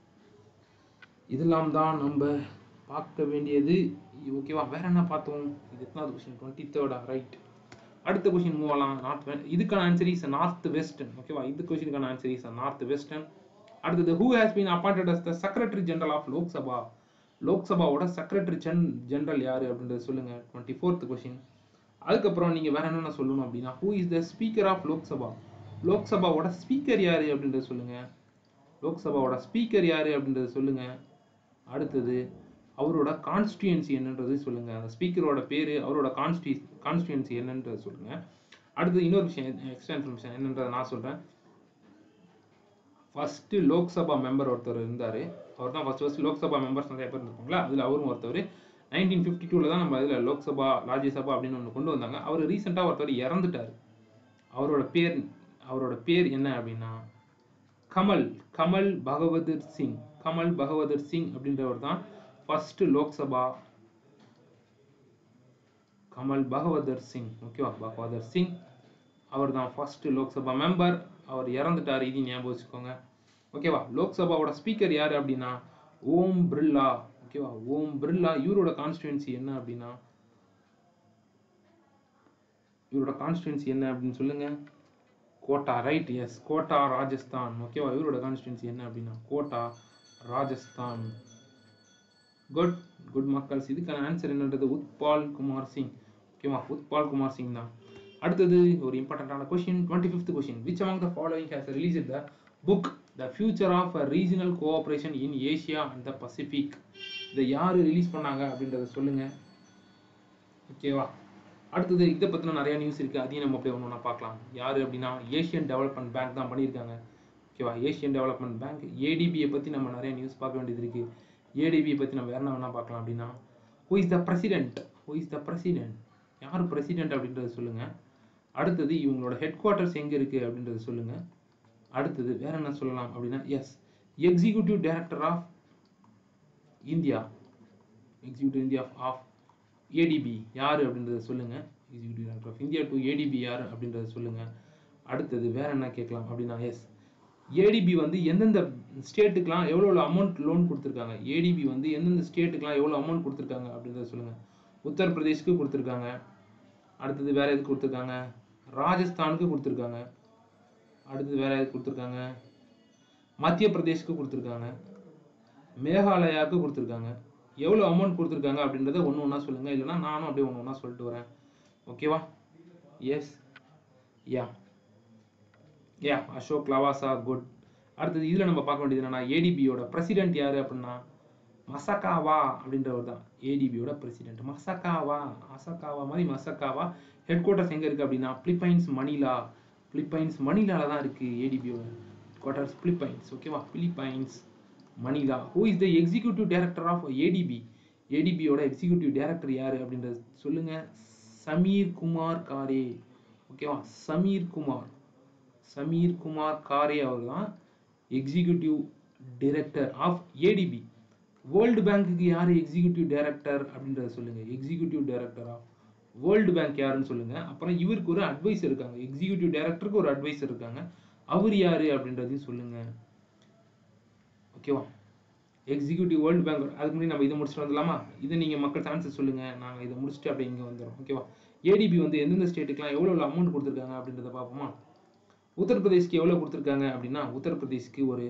இதெல்லாம் தான் நம்ம பார்க்க வேண்டியது ஓகேவா வேற என்ன பார்த்தோம் இது எத்தனாவது கொஸ்டின் டுவெண்ட்டி தேர்டா ரைட் அடுத்த கொஸ்டின் மூவ் ஆகலாம் நார்த் இதுக்கான ஆன்சர் இஸ் நார்த் வெஸ்டர்ன் ஓகேவா இந்த கொஸ்டினுக்கான ஆன்சர் இஸ் நார்த் வெஸ்டர்ன் அடுத்தது who has been appointed as the secretary general of Lok Sabha லோக்சபாவோட செக்ரட்டரி ஜென் ஜெனரல் யாரு அப்படின்றத சொல்லுங்க டுவெண்ட்டி ஃபோர்த் கொஸ்டின் அதுக்கப்புறம் நீங்க வேற என்னென்ன சொல்லணும் அப்படின்னா who is the speaker of Lok Sabha லோக்சபாவோட ஸ்பீக்கர் யாரு அப்படின்றத சொல்லுங்க லோக்சபாவோட ஸ்பீக்கர் யாரு அப்படின்றத சொல்லுங்க அடுத்தது அவரோட கான்ஸ்டியூன்சி என்னன்றது சொல்லுங்க அந்த ஸ்பீக்கரோட பேரு அவரோட கான்ஸ்டி கான்ஸ்டியூன்சி என்னன்றது சொல்லுங்க அடுத்தது இன்னொரு விஷயம் எக்ஸ்ட்ரா இன்ஃபர்மேஷன் என்னன்றதை நான் சொல்றேன் ஃபர்ஸ்ட் லோக்சபா மெம்பர் ஒருத்தர் இருந்தாரு அவர் தான் ஃபர்ஸ்ட் ஃபர்ஸ்ட் லோக்சபா மெம்பர்ஸ் நிறைய பேர் இருப்பாங்களா அதுல அவரும் ஒருத்தர் நைன்டீன் ஃபிஃப்டி டூவில் தான் நம்ம இதில் லோக்சபா ராஜ்யசபா அப்படின்னு ஒன்று கொண்டு வந்தாங்க அவர் ரீசெண்டாக ஒருத்தர் இறந்துட்டார் அவரோட பேர் அவரோட பேர் என்ன அப்படின்னா கமல் கமல் பகவதர் சிங் கமல் பகவதர் சிங் அப்படின்றவர் தான் ஃபர்ஸ்ட் லோக்சபா கமல் பகவதர் சிங் ஓகேவா பகவதர் சிங் அவர் தான் ஃபர்ஸ்ட் லோக்சபா மெம்பர் அவர் இறந்துட்டார் இது ஞாபகம் வச்சுக்கோங்க ஓகேவா லோக்சபாவோட ஸ்பீக்கர் யாரு அப்படின்னா ஓம் பிர்லா ஓகேவா ஓம் பிர்லா இவரோட கான்ஸ்டியூன்சி என்ன அப்படின்னா இவரோட கான்ஸ்டியூன்சி என்ன அப்படின்னு சொல்லுங்க கோட்டா ரைட் எஸ் கோட்டா ராஜஸ்தான் ஓகேவா இவரோட கான்ஸ்டியூன்சி என்ன அப்படின்னா கோட்டா ராஜஸ்தான் குட் குட் மக்கள்ஸ் இதுக்கான ஆன்சர் என்னன்றது உத்பால் குமார் சிங் ஓகேவா உத்பால் குமார் சிங் தான் அடுத்தது ஒரு இம்பார்ட்டன்டான question twenty fifth question which among the following has released the book the future of regional cooperation in asia and the pacific இதை யாரு ரிலீஸ் பண்ணாங்க அப்படின்றத சொல்லுங்க ஓகேவா அடுத்தது இதை பற்றின நிறைய நியூஸ் இருக்குது அதையும் நம்ம அப்படியே ஒன்று ஒன்றா பார்க்கலாம் யார் அப்படின்னா ஏஷியன் டெவலப்மெண்ட் பேங்க் தான் பண்ணியிருக்காங்க ஓகேவா ஏஷியன் டெவலப்மெண்ட் பேங்க் ஏடிபியை பற்றி நம்ம நிறைய நியூஸ் பார்க்க வேண்டியது இருக்குது ஏடிபியை பற்றி நம்ம வேற என்ன வேணால் பார்க்கலாம் அப்படின்னா who is the president who is the president யார் பிரசிடென்ட் அப்படின்றத சொல்லுங்கள் அடுத்தது இவங்களோட ஹெட் குவார்ட்டர்ஸ் எங்கே இருக்குது அப்படின்றத சொல்லுங்கள் அடுத்தது வேற என்ன சொல்லலாம் அப்படின்னா yes executive director of India executive India of ADB யார் அப்படின்றத சொல்லுங்க executive director of India to ADB யார் அப்படின்றத சொல்லுங்க அடுத்தது வேற என்ன கேட்கலாம் அப்படின்னா எஸ் ஏடிபி வந்து எந்தெந்த ஸ்டேட்டுக்கெலாம் எவ்வளோ எவ்வளோ அமௌண்ட் லோன் கொடுத்துருக்காங்க ஏடிபி வந்து எந்தெந்த ஸ்டேட்டுக்கெலாம் எவ்வளோ அமௌண்ட் கொடுத்துருக்காங்க அப்படின்றத சொல்லுங்கள் உத்தரப்பிரதேஷ்க்கு கொடுத்துருக்காங்க அடுத்தது வேற எதுக்கு கொடுத்துருக்காங்க ராஜஸ்தானுக்கு கொடுத்துருக்காங்க அடுத்தது வேற எதுக்கு கொடுத்துருக்காங்க மத்திய பிரதேஷ்க்கு கொடுத்துருக்காங்க மேகாலயாவுக்கு கொடுத்துருக்காங்க எவ்வளோ அமௌண்ட் கொடுத்துருக்காங்க அப்படின்றத ஒன்று ஒன்றா சொல்லுங்கள் இல்லைன்னா நானும் அப்படியே ஒன்று ஒன்றா சொல்லிட்டு வரேன் ஓகேவா yes yeah yeah Ashok Lavasa good அடுத்தது இதில் நம்ம பார்க்க வேண்டியது என்னன்னா ஏடிபியோட பிரசிடென்ட் யார் அப்படின்னா மசகாவா அப்படின்றவர் தான் ஏடிபியோட பிரசிடென்ட் மசகாவா மசகாவா மாதிரி மசகாவா ஹெட் குவார்ட்டர்ஸ் எங்கே இருக்குது அப்படின்னா பிலிப்பைன்ஸ் மணிலா பிலிப்பைன்ஸ் மணிலால தான் இருக்குது ஏடிபியோட குவார்ட்டர்ஸ் பிலிப்பைன்ஸ் ஓகேவா Philippines Manila who is the executive director of ADB ஏடிபியோட எக்ஸிக்யூட்டிவ் டைரக்டர் யார் அப்படின்றது சொல்லுங்க சமீர் குமார் காரே ஓகேவா சமீர் குமார் சமீர் குமார் காரே அவர் தான் executive director of ADB world பேங்க்குக்கு யார் எக்ஸிக்யூட்டிவ் டைரக்டர் அப்படின்றத சொல்லுங்க executive director of world bank யாருன்னு சொல்லுங்க அப்புறம் இவருக்கு ஒரு அட்வைசர் இருக்காங்க எக்ஸிக்யூட்டிவ் டைரக்டருக்கு ஒரு அட்வைசர் இருக்காங்க அவர் யாரு அப்படின்றதையும் சொல்லுங்க ஓகேவா எக்ஸிக்யூட்டிவ் வேர்ல்டு பேங்க் அதுக்கு முன்னாடி நம்ம இதை முடிச்சுட்டு வந்துடலாமா இதை நீங்கள் மக்கள் ஆன்சர் சொல்லுங்கள் நாங்கள் இதை முடிச்சுட்டு அப்படியே இங்கே வந்துடும் ஓகேவா ஏடிபி வந்து எந்தெந்த ஸ்டேட்டுக்குலாம் எவ்வளோ எவ்வளோ அமௌண்ட் கொடுத்துருக்காங்க அப்படின்றத பார்ப்போமா உத்தரப்பிரதேஷ்க்கு எவ்வளோ கொடுத்துருக்காங்க அப்படின்னா உத்தரப்பிரதேஷ்க்கு ஒரு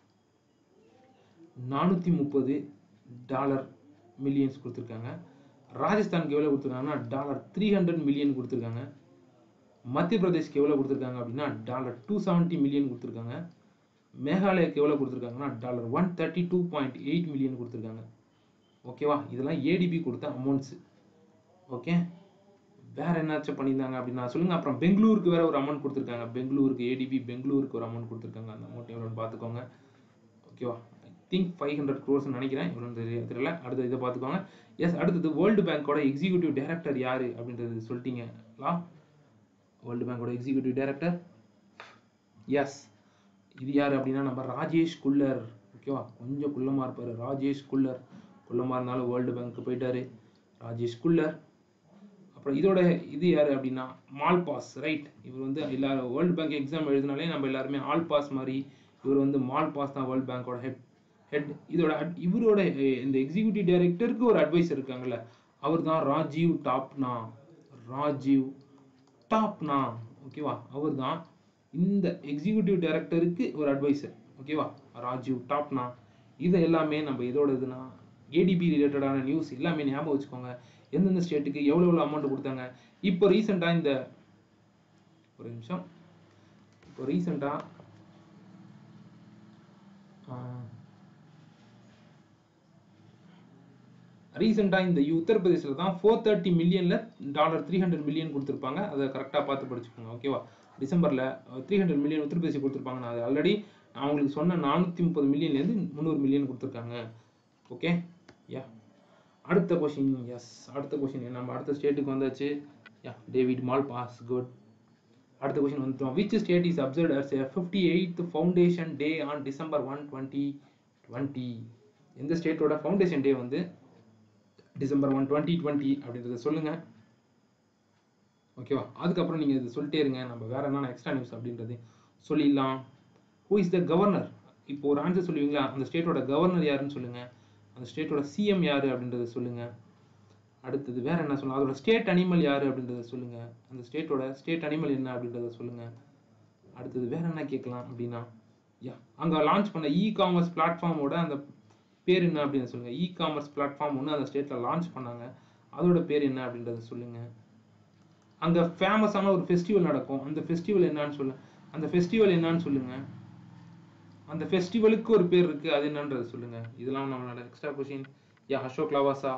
நானூற்றி முப்பது டாலர் மில்லியன்ஸ் கொடுத்துருக்காங்க ராஜஸ்தானுக்கு எவ்வளோ கொடுத்துருக்காங்கன்னா டாலர் த்ரீ ஹண்ட்ரட் மில்லியன் கொடுத்துருக்காங்க மத்திய பிரதேஷ்க்கு எவ்வளோ கொடுத்துருக்காங்க அப்படின்னா டாலர் டூ செவன்ட்டி மில்லியன் கொடுத்துருக்காங்க மேகாலயாக்கு எவ்வளோ கொடுத்துருக்காங்கன்னா dollar one thirty two point eight million கொடுத்துருக்காங்க ஓகேவா இதெல்லாம் ஏடிபி கொடுத்த அமௌண்ட்ஸு ஓகே வேற என்னாச்சும் பண்ணியிருந்தாங்க அப்படின்னா சொல்லுங்க அப்புறம் பெங்களூருக்கு வேற ஒரு அமௌண்ட் கொடுத்துருக்காங்க பெங்களூருக்கு ஏடிபி பெங்களூருக்கு ஒரு அமௌண்ட் கொடுத்துருக்காங்க அந்த அமௌண்ட் எவ்வளோன்னு பார்த்துக்கோங்க ஓகேவா I think five hundred crores நினைக்கிறேன் எவ்வளோன்னு தெரியல தெரியல அடுத்து இதை பார்த்துக்கோங்க எஸ் அடுத்தது வேர்ல்டு பேங்கோட எக்ஸிக்யூட்டிவ் டைரக்டர் யாரு அப்படின்றது சொல்லிட்டீங்களா வேர்ல்டு பேங்கோட எக்ஸிக்யூட்டிவ் டைரக்டர் எஸ் இது யார் அப்படின்னா நம்ம ராஜேஷ் குல்லர் ஓகேவா கொஞ்சம் குள்ளமாக இருப்பார் ராஜேஷ் குல்லர் குள்ளமாக இருந்தாலும் வேர்ல்டு பேங்க்கு போயிட்டாரு ராஜேஷ் குல்லர் அப்புறம் இதோட இது யார் அப்படின்னா மால் பாஸ் ரைட் இவர் வந்து எல்லாரும் வேர்ல்டு பேங்க் எக்ஸாம் எழுதினாலே நம்ம எல்லாருமே ஆல் பாஸ் மாதிரி இவர் வந்து மால் பாஸ் தான் வேர்ல்டு பேங்கோட ஹெட் ஹெட் இதோட ad- இவரோட அஹ், இந்த எக்ஸிக்யூட்டிவ் டைரக்டருக்கு ஒரு அட்வைசர் இருக்காங்கல்ல அவர் தான் ராஜீவ் டாப்னா ராஜீவ் டாப்னா ஓகேவா அவர் தான் இந்த எக்ஸிக்யூட்டிவ் டைரக்டருக்கு ஒரு அட்வைசர் ஓகேவா ராஜீவ் டாப்னா இது எல்லாமே நம்ம இதோட இதுனா ஏடிபி ரிலேட்டடான நியூஸ் எல்லாமே ஞாபகம் வச்சுக்கோங்க எந்தெந்த ஸ்டேட்டுக்கு எவ்வளோ எவ்வளோ அமௌண்ட் கொடுத்தாங்க இப்போ ரீசெண்டாக இந்த ஒரு நிமிஷம் இப்போ ரீசெண்டாக ரீசெண்டாக இந்த உத்தரப்பிரதேசில் தான் ஃபோர் தேர்ட்டி மில்லியனில் டாலர் த்ரீ ஹண்ட்ரட் மில்லியன் கொடுத்துருப்பாங்க அதை கரெக்டாக பார்த்து படிச்சுக்கோங்க ஓகேவா டிசம்பரில் த்ரீ ஹண்ட்ரட் மில்லியன் உத்தரப்பிரதேசி கொடுத்துருப்பாங்க நான் அது ஆல்ரெடி நான் உங்களுக்கு சொன்ன நானூற்றி முப்பது மில்லியன்லேருந்து முந்நூறு மில்லியன் கொடுத்துருக்காங்க ஓகே யா அடுத்த கொஷின் எஸ் அடுத்த கொஷின் நம்ம அடுத்த ஸ்டேட்டுக்கு வந்தாச்சு yeah David Malpass good அடுத்த கொஷின் வந்துட்டோம் which state is observe as fifty eighth foundation day on December one twenty twenty எந்த ஸ்டேட்டோட ஃபவுண்டேஷன் டே வந்து டிசம்பர் ஒன் டுவெண்ட்டி டுவெண்ட்டி அப்படின்றத சொல்லுங்க ஓகேவா அதுக்கப்புறம் நீங்கள் இது சொல்லிட்டே இருங்க நம்ம வேற என்னென்ன எக்ஸ்ட்ரா நியூஸ் அப்படின்றது சொல்லிடலாம் ஹூ இஸ் த கவர்னர் இப்போ ஒரு ஆன்சர் சொல்லுவீங்களா அந்த ஸ்டேட்டோட கவர்னர் யாருன்னு சொல்லுங்க அந்த ஸ்டேட்டோட சிஎம் யாரு அப்படின்றத சொல்லுங்க அடுத்தது வேற என்ன சொல்லலாம் அதோட ஸ்டேட் அனிமல் யாரு அப்படின்றத சொல்லுங்க அந்த ஸ்டேட்டோட ஸ்டேட் அனிமல் என்ன அப்படின்றத சொல்லுங்க அடுத்தது வேற என்ன கேட்கலாம் அப்படின்னா யா அங்க லான்ச் பண்ண இ காமர்ஸ் பிளாட்ஃபார்மோட அந்த பேர் என்ன அப்படின்னு சொல்லுங்க இ காமர்ஸ் பிளாட்ஃபார்ம் ஒன்று அந்த ஸ்டேட்ல லான்ச் பண்ணாங்க அதோட பேர் என்ன அப்படின்றத சொல்லுங்க அங்க ஃபேமஸான ஒரு ஃபெஸ்டிவல் நடக்கும் அந்த ஃபெஸ்டிவல் என்னன்னு சொல்லுங்க அந்த ஃபெஸ்டிவல் என்னன்னு சொல்லுங்க அந்த ஃபெஸ்டிவலுக்கு ஒரு பேர் இருக்கு அது என்னன்றது சொல்லுங்க இதெல்லாம் நம்மளோட extra question yeah Ashok Lavasa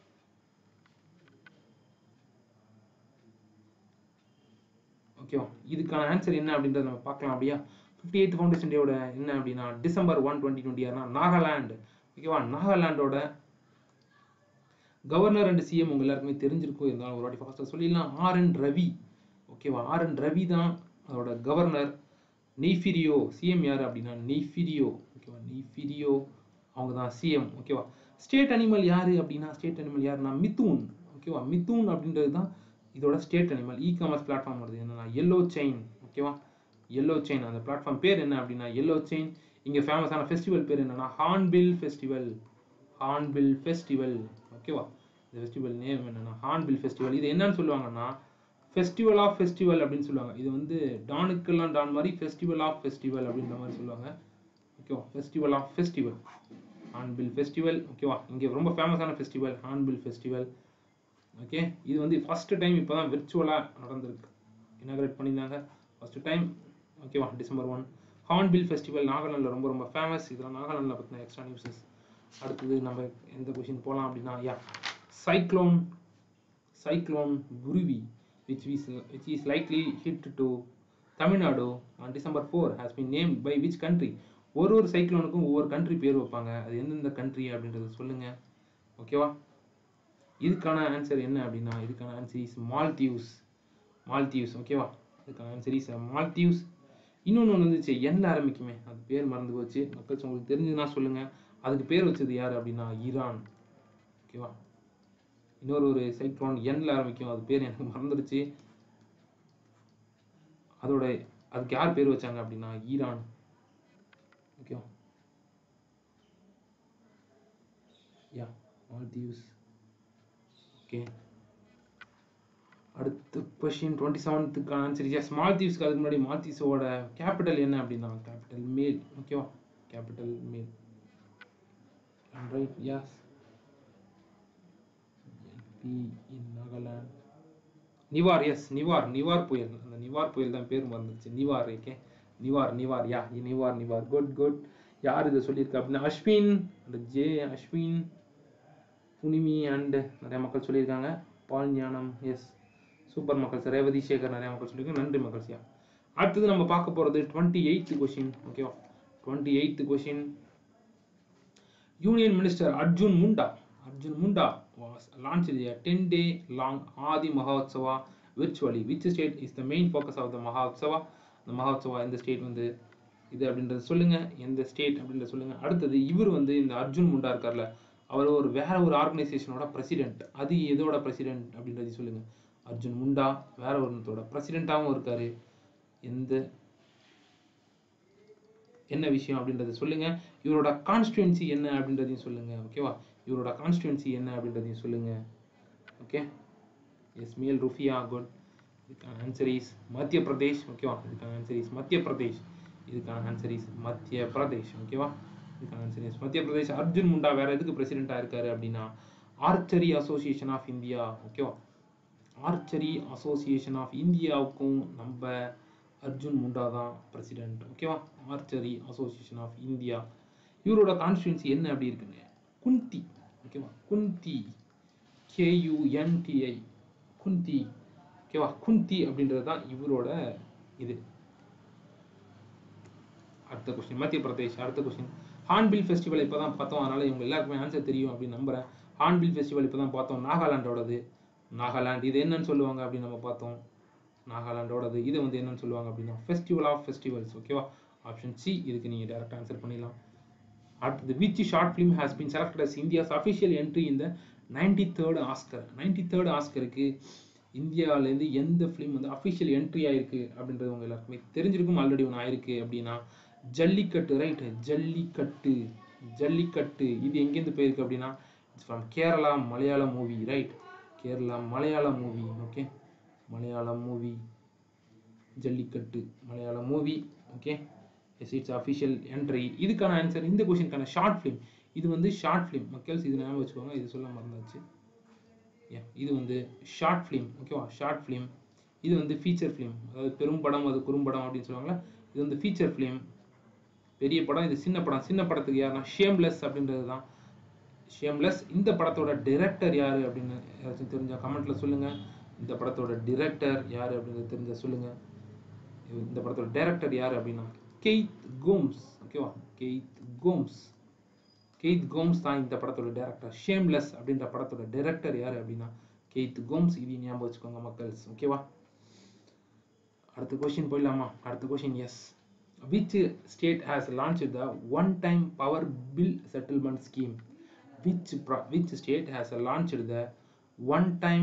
ஓகேவா இதுக்கான ஆன்சர் என்ன அப்படின்றத நம்ம பார்க்கலாம் அப்படியா ஃபிஃப்டி எய்த் ஃபவுண்டேஷன் டேவோட என்ன அப்படின்னா டிசம்பர் ஒன் டுவெண்ட்டி டுவெண்ட்டி ஆனா நாகாலாந்து ஓகேவா நாகாலாண்டோட கவர்னர் அண்ட் சிஎம் உங்க எல்லாருக்குமே தெரிஞ்சிருக்கும் இருந்தாலும் ஒரு வாட்டி ஃபாஸ்ட்டாக சொல்லிடலாம் ஆர் என் ரவி ஓகேவா ஆர் என் ரவி தான் அதோட கவர்னர் நெய்ஃபிரியோ சிஎம் யார் அப்படின்னா நெய்ஃபிரியோ ஓகேவா நெய்ஃபிரியோ அவங்க தான் சிஎம் ஓகேவா ஸ்டேட் அனிமல் யாரு அப்படின்னா ஸ்டேட் அனிமல் யாருன்னா மித்தூன் ஓகேவா மித்தூன் அப்படின்றது தான் இதோட state animal e commerce platform வருது என்னன்னா எல்லோ செயின் ஓகேவா எல்லோ செயின் அந்த பிளாட்ஃபார்ம் பேர் என்ன அப்படின்னா எல்லோ செயின் இங்கே ஃபேமஸான ஃபெஸ்டிவல் பேர் என்னன்னா ஹார்ன்பில் ஃபெஸ்டிவல் ஹார்ன்பில் ஃபெஸ்டிவல் ஓகேவா இந்த ஃபெஸ்டிவல் நேம் என்னன்னா ஹார்ன்பில் ஃபெஸ்டிவல் இது என்னன்னு சொல்லுவாங்கன்னா ஃபெஸ்டிவல் ஆஃப் ஃபெஸ்டிவல் அப்படின்னு சொல்லுவாங்க இது வந்து டானுக்கெல்லாம் டான் மாதிரி ஃபெஸ்டிவல் ஆஃப் ஃபெஸ்டிவல் அப்படின்ற மாதிரி சொல்லுவாங்க ஓகேவா festival of festival hornbill festival ஓகேவா இங்கே ரொம்ப ஃபேமஸான ஃபெஸ்டிவல் ஹார்ன்பில் ஃபெஸ்டிவல் ஓகே இது வந்து ஃபர்ஸ்ட் டைம் இப்போ தான் விர்ச்சுவலாக நடந்திருக்கு இனாகிரேட் பண்ணியிருந்தாங்க ஃபர்ஸ்ட் டைம் ஓகேவா டிசம்பர் ஒன் ஹார்ன்பில் ஃபெஸ்டிவல் நாகாலாண்டில் ரொம்ப ரொம்ப ஃபேமஸ் இதெல்லாம் நாகாலாண்டில் பற்றின எக்ஸ்ட்ரா நியூஸஸ் அடுத்தது நம்ம எந்த கொஷின் போகலாம் அப்படின்னா yeah cyclone cyclone Guruvi, which is, which is likely hit to Tamil Nadu on December 4 has been named by which country? ஒரு ஒரு சைக்ளோனுக்கும் ஒவ்வொரு கண்ட்ரி பேர் வைப்பாங்க அது எந்தெந்த கண்ட்ரி அப்படின்றத சொல்லுங்க ஓகேவா இதுக்கான ஆன்சர் என்ன அப்படின்னா இதுக்கான ஆன்சர் இஸ் மால்தீவ்ஸ் மால்தீவ்ஸ் ஓகேவா இதுக்கான ஆன்சர் இஸ் மால்தீவ்ஸ் இன்னொன்று ஒன்று வந்துச்சு எண்ணில் ஆரம்பிக்குமே அது பேர் மறந்து போச்சு மக்கள் உங்களுக்கு தெரிஞ்சுதுன்னா சொல்லுங்க அதுக்கு பேர் வச்சது யார் அப்படின்னா ஈரான் ஓகேவா இன்னொரு ஒரு சைக்ளோன் எண்ணில் ஆரம்பிக்கும் அது பேர் எனக்கு மறந்துடுச்சு அதோட அதுக்கு யார் பேர் வச்சாங்க அப்படின்னா Iran okay yeah Maldives okay அடுத்த கொஷின் டுவெண்ட்டி செவன்த்துக்கான ஆன்சர் எஸ் மால்தீவ்ஸ்க்கு அதுக்கு முன்னாடி மால்தீவ்ஸோட கேபிட்டல் என்ன அப்படின்னா கேபிட்டல் மேல் ஓகேவா capital Male right yes B in Nagaland Nivar yes Nivar Nivar புயல் அந்த நிவார் புயல் தான் பேர் மறந்துச்சு Nivar okay Nivar Nivar yeah Nivar Nivar good good யார் இதை சொல்லியிருக்கா அப்படின்னா அஸ்வின் அந்த ஜே அஸ்வின் புனிமி அண்ட் நிறைய மக்கள் சொல்லியிருக்காங்க பால் ஞானம் எஸ் சூப்பர் மக்கள்ஸ் ரேவதி சேகர் நிறைய மக்கள் சொல்லியிருக்காங்க நன்றி மக்கள்ஸ் யா அடுத்தது நம்ம பார்க்க போகிறது டுவெண்ட்டி எயித்து கொஷின் ஓகேவா twenty eighth question Union Minister Arjun Munda, Arjun Munda was launched a 10-day long Adi Mahotsava virtually. Which state is the main focus of the Mahotsava? இந்த மஹோத்சவா எந்த ஸ்டேட் வந்து இது அப்படின்றத சொல்லுங்க எந்த ஸ்டேட் அப்படின்றத சொல்லுங்க அடுத்தது இவர் வந்து இந்த அர்ஜுன் முண்டா இருக்கார்ல அவர் ஒரு வேற ஒரு ஆர்கனைசேஷனோட பிரசிடென்ட் அது எதோட பிரசிடென்ட் அப்படின்றது சொல்லுங்க அர்ஜுன் முண்டா வேற ஒருத்தோட பிரசிடென்ட்டாகவும் இருக்காரு எந்த என்ன விஷயம் அப்படின்றத சொல்லுங்க இவரோட கான்ஸ்டுவன்சி என்ன அப்படின்றதையும் சொல்லுங்க ஓகேவா இவரோட கான்ஸ்டுவன்சி என்ன அப்படின்றதையும் சொல்லுங்க okay yes Male rufiyaa good இதுக்கான ஆன்சர் இஸ் மத்திய பிரதேஷ் ஓகேவா இதுக்கான ஆன்சர் இஸ் மத்திய பிரதேஷ் இதுக்கான ஆன்சர் இஸ் மத்திய பிரதேஷ் ஓகேவா இதுக்கான ஆன்சர் இஸ் மத்திய பிரதேஷ் அர்ஜுன் முண்டா வேற எதுக்கு பிரசிடென்ட்டா இருக்காரு அப்படின்னா ஆர்ச்சரி அசோசியேஷன் ஆஃப் இந்தியா ஓகேவா ஆர்ச்சரி அசோசியேஷன் ஆஃப் இந்தியாவுக்கும் நம்ம அர்ஜுன் முண்டா தான் பிரசிடென்ட் ஓகேவா ஆர்ச்சரி அசோசியேஷன் ஆஃப் இந்தியா இவரோட கான்ஸ்டியூன்சி என்ன அப்படி இருக்குன்னு குந்தி ஓகேவா குந்தி கேயூஎன்டிஐ குந்தி ஓகேவா குந்தி அப்படின்றது தான் இவரோட இது அடுத்த கொஸ்டின் மத்திய பிரதேஷ் அடுத்த கொஸ்டின் ஹார்ன்பில் ஃபெஸ்டிவல் இப்போ தான் பார்த்தோம் அதனால இவங்க எல்லாருக்குமே ஆன்சர் தெரியும் அப்படின்னு நம்புறேன் ஹார்ன்பில் ஃபெஸ்டிவல் இப்போ தான் பார்த்தோம் நாகாலாண்டோடது நாகாலாந்து இது என்னன்னு சொல்லுவாங்க அப்படின்னு நம்ம பார்த்தோம் நாகாலாண்டோடது இது வந்து என்னன்னு சொல்லுவாங்க அப்படின்னா ஃபெஸ்டிவல் ஆஃப் ஃபெஸ்டிவல்ஸ் ஓகேவா ஆப்ஷன் சி இதுக்கு நீங்கள் டேரக்ட் ஆன்சர் பண்ணிடலாம் அடுத்தது which short film has been selected as India's official entry இந்த ninety third Oscar ninety third ஆஸ்கருக்கு இந்தியாவிலேருந்து எந்த ஃபிலிம் வந்து அஃபிஷியல் என்ட்ரி ஆயிருக்கு அப்படின்றது உங்க எல்லாருக்குமே தெரிஞ்சிருக்கும் ஆல்ரெடி ஒன்று ஆயிருக்கு அப்படின்னா ஜல்லிக்கட்டு ரைட் ஜல்லிக்கட்டு ஜல்லிக்கட்டு இது எங்கேருந்து போயிருக்கு அப்படின்னா it's from Kerala Malayalam movie right Kerala Malayalam movie okay Malayalam movie Jallikattu Malayalam movie okay yes it's official entry இதுக்கான ஆன்சர் இந்த கொஷினுக்கான ஷார்ட் ஃபிலிம் இது வந்து ஷார்ட் ஃபிலிம் மக்கள்ஸ் இது ஞாபகம் வச்சுக்கோங்க இது சொல்ல மறந்தாச்சு Yeah, இது வந்து ஷார்ட் ஃபிலிம் ஓகேவா ஷார்ட் ஃபிலிம் இது வந்து ஃபீச்சர் ஃபிலிம் அதாவது பெரும் படம் அது குறும்படம் அப்படின்னு சொல்லுவாங்கல்ல இது வந்து ஃபீச்சர் ஃபிலிம் பெரிய படம் இது சின்ன படம் சின்ன படத்துக்கு யாருன்னா ஷேம்லெஸ் அப்படின்றது தான் ஷேம்லெஸ் இந்த படத்தோட டைரக்டர் யாரு அப்படின்னு யாராச்சும் தெரிஞ்சா கமெண்ட்ல சொல்லுங்க இந்த படத்தோட டைரக்டர் யாரு அப்படின்றது தெரிஞ்சா சொல்லுங்க இந்த படத்தோட டைரக்டர் யாரு அப்படின்னா கெய்த் கோம்ஸ் ஓகேவா கெய்த் கோம்ஸ் கெய்த் கோம்ஸ் தான் இந்த படத்தோட டைரக்டர் ஷேம்லெஸ் அப்படின்ற படத்தோட டைரக்டர் யாரு அப்படின்னா கெய்த் கோம்ஸ் இது ஞாபகம் வச்சுக்கோங்க மக்கள்ஸ் ஓகேவா அடுத்த கொஸ்டின் போயிடலாமா அடுத்த question yes which state has launch the one time power bill settlement scheme which which state has launch the one time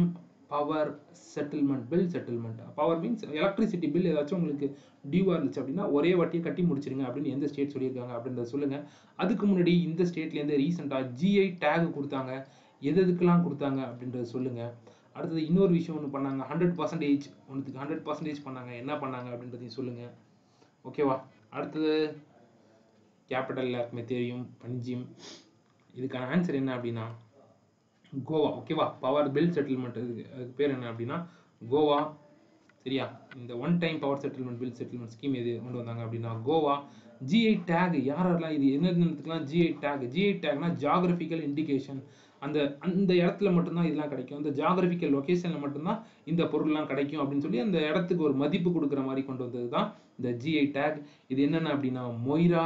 power settlement bill settlement power means electricity bill ஏதாச்சும் உங்களுக்கு டியூவாக இருந்துச்சு அப்படின்னா ஒரே வாட்டியை கட்டி முடிச்சிருங்க அப்படின்னு எந்த ஸ்டேட் சொல்லியிருக்காங்க அப்படின்றத சொல்லுங்க அதுக்கு முன்னாடி இந்த ஸ்டேட்லேருந்து ரீசெண்டாக ஜிஐ டேக் கொடுத்தாங்க எது எதுக்கெல்லாம் கொடுத்தாங்க அப்படின்றத சொல்லுங்க அடுத்தது இன்னொரு விஷயம் ஒன்று பண்ணாங்க ஹண்ட்ரட் பர்சன்டேஜ் ஒன்றுத்துக்கு ஹண்ட்ரட் பர்சன்டேஜ் பண்ணாங்க என்ன பண்ணாங்க அப்படின்றதையும் சொல்லுங்க ஓகேவா அடுத்தது கேபிட்டல் எல்லாருக்குமே தெரியும் பஞ்சிம் இதுக்கான ஆன்சர் என்ன அப்படின்னா கோவா ஓகேவா பவர் பில் செட்டில்மெண்ட் இதுக்கு அதுக்கு பேர் என்ன அப்படின்னா கோவா சரியா இந்த one time power settlement bill settlement scheme எது கொண்டு வந்தாங்க அப்படின்னா கோவா ஜிஐ டேக் யாரெல்லாம் இது என்னென்னத்துக்குலாம் ஜிஐ டேக் ஜிஐ டேக்னா ஜாகிரபிக்கல் இண்டிகேஷன் அந்த அந்த இடத்துல மட்டும்தான் இதெல்லாம் கிடைக்கும் அந்த ஜாகிரபிக்கல் லொகேஷனில் மட்டும்தான் இந்த பொருள்லாம் கிடைக்கும் அப்படின்னு சொல்லி அந்த இடத்துக்கு ஒரு மதிப்பு கொடுக்குற மாதிரி கொண்டு வந்தது தான் இந்த ஜிஐ டேக் இது என்னென்ன அப்படின்னா Moira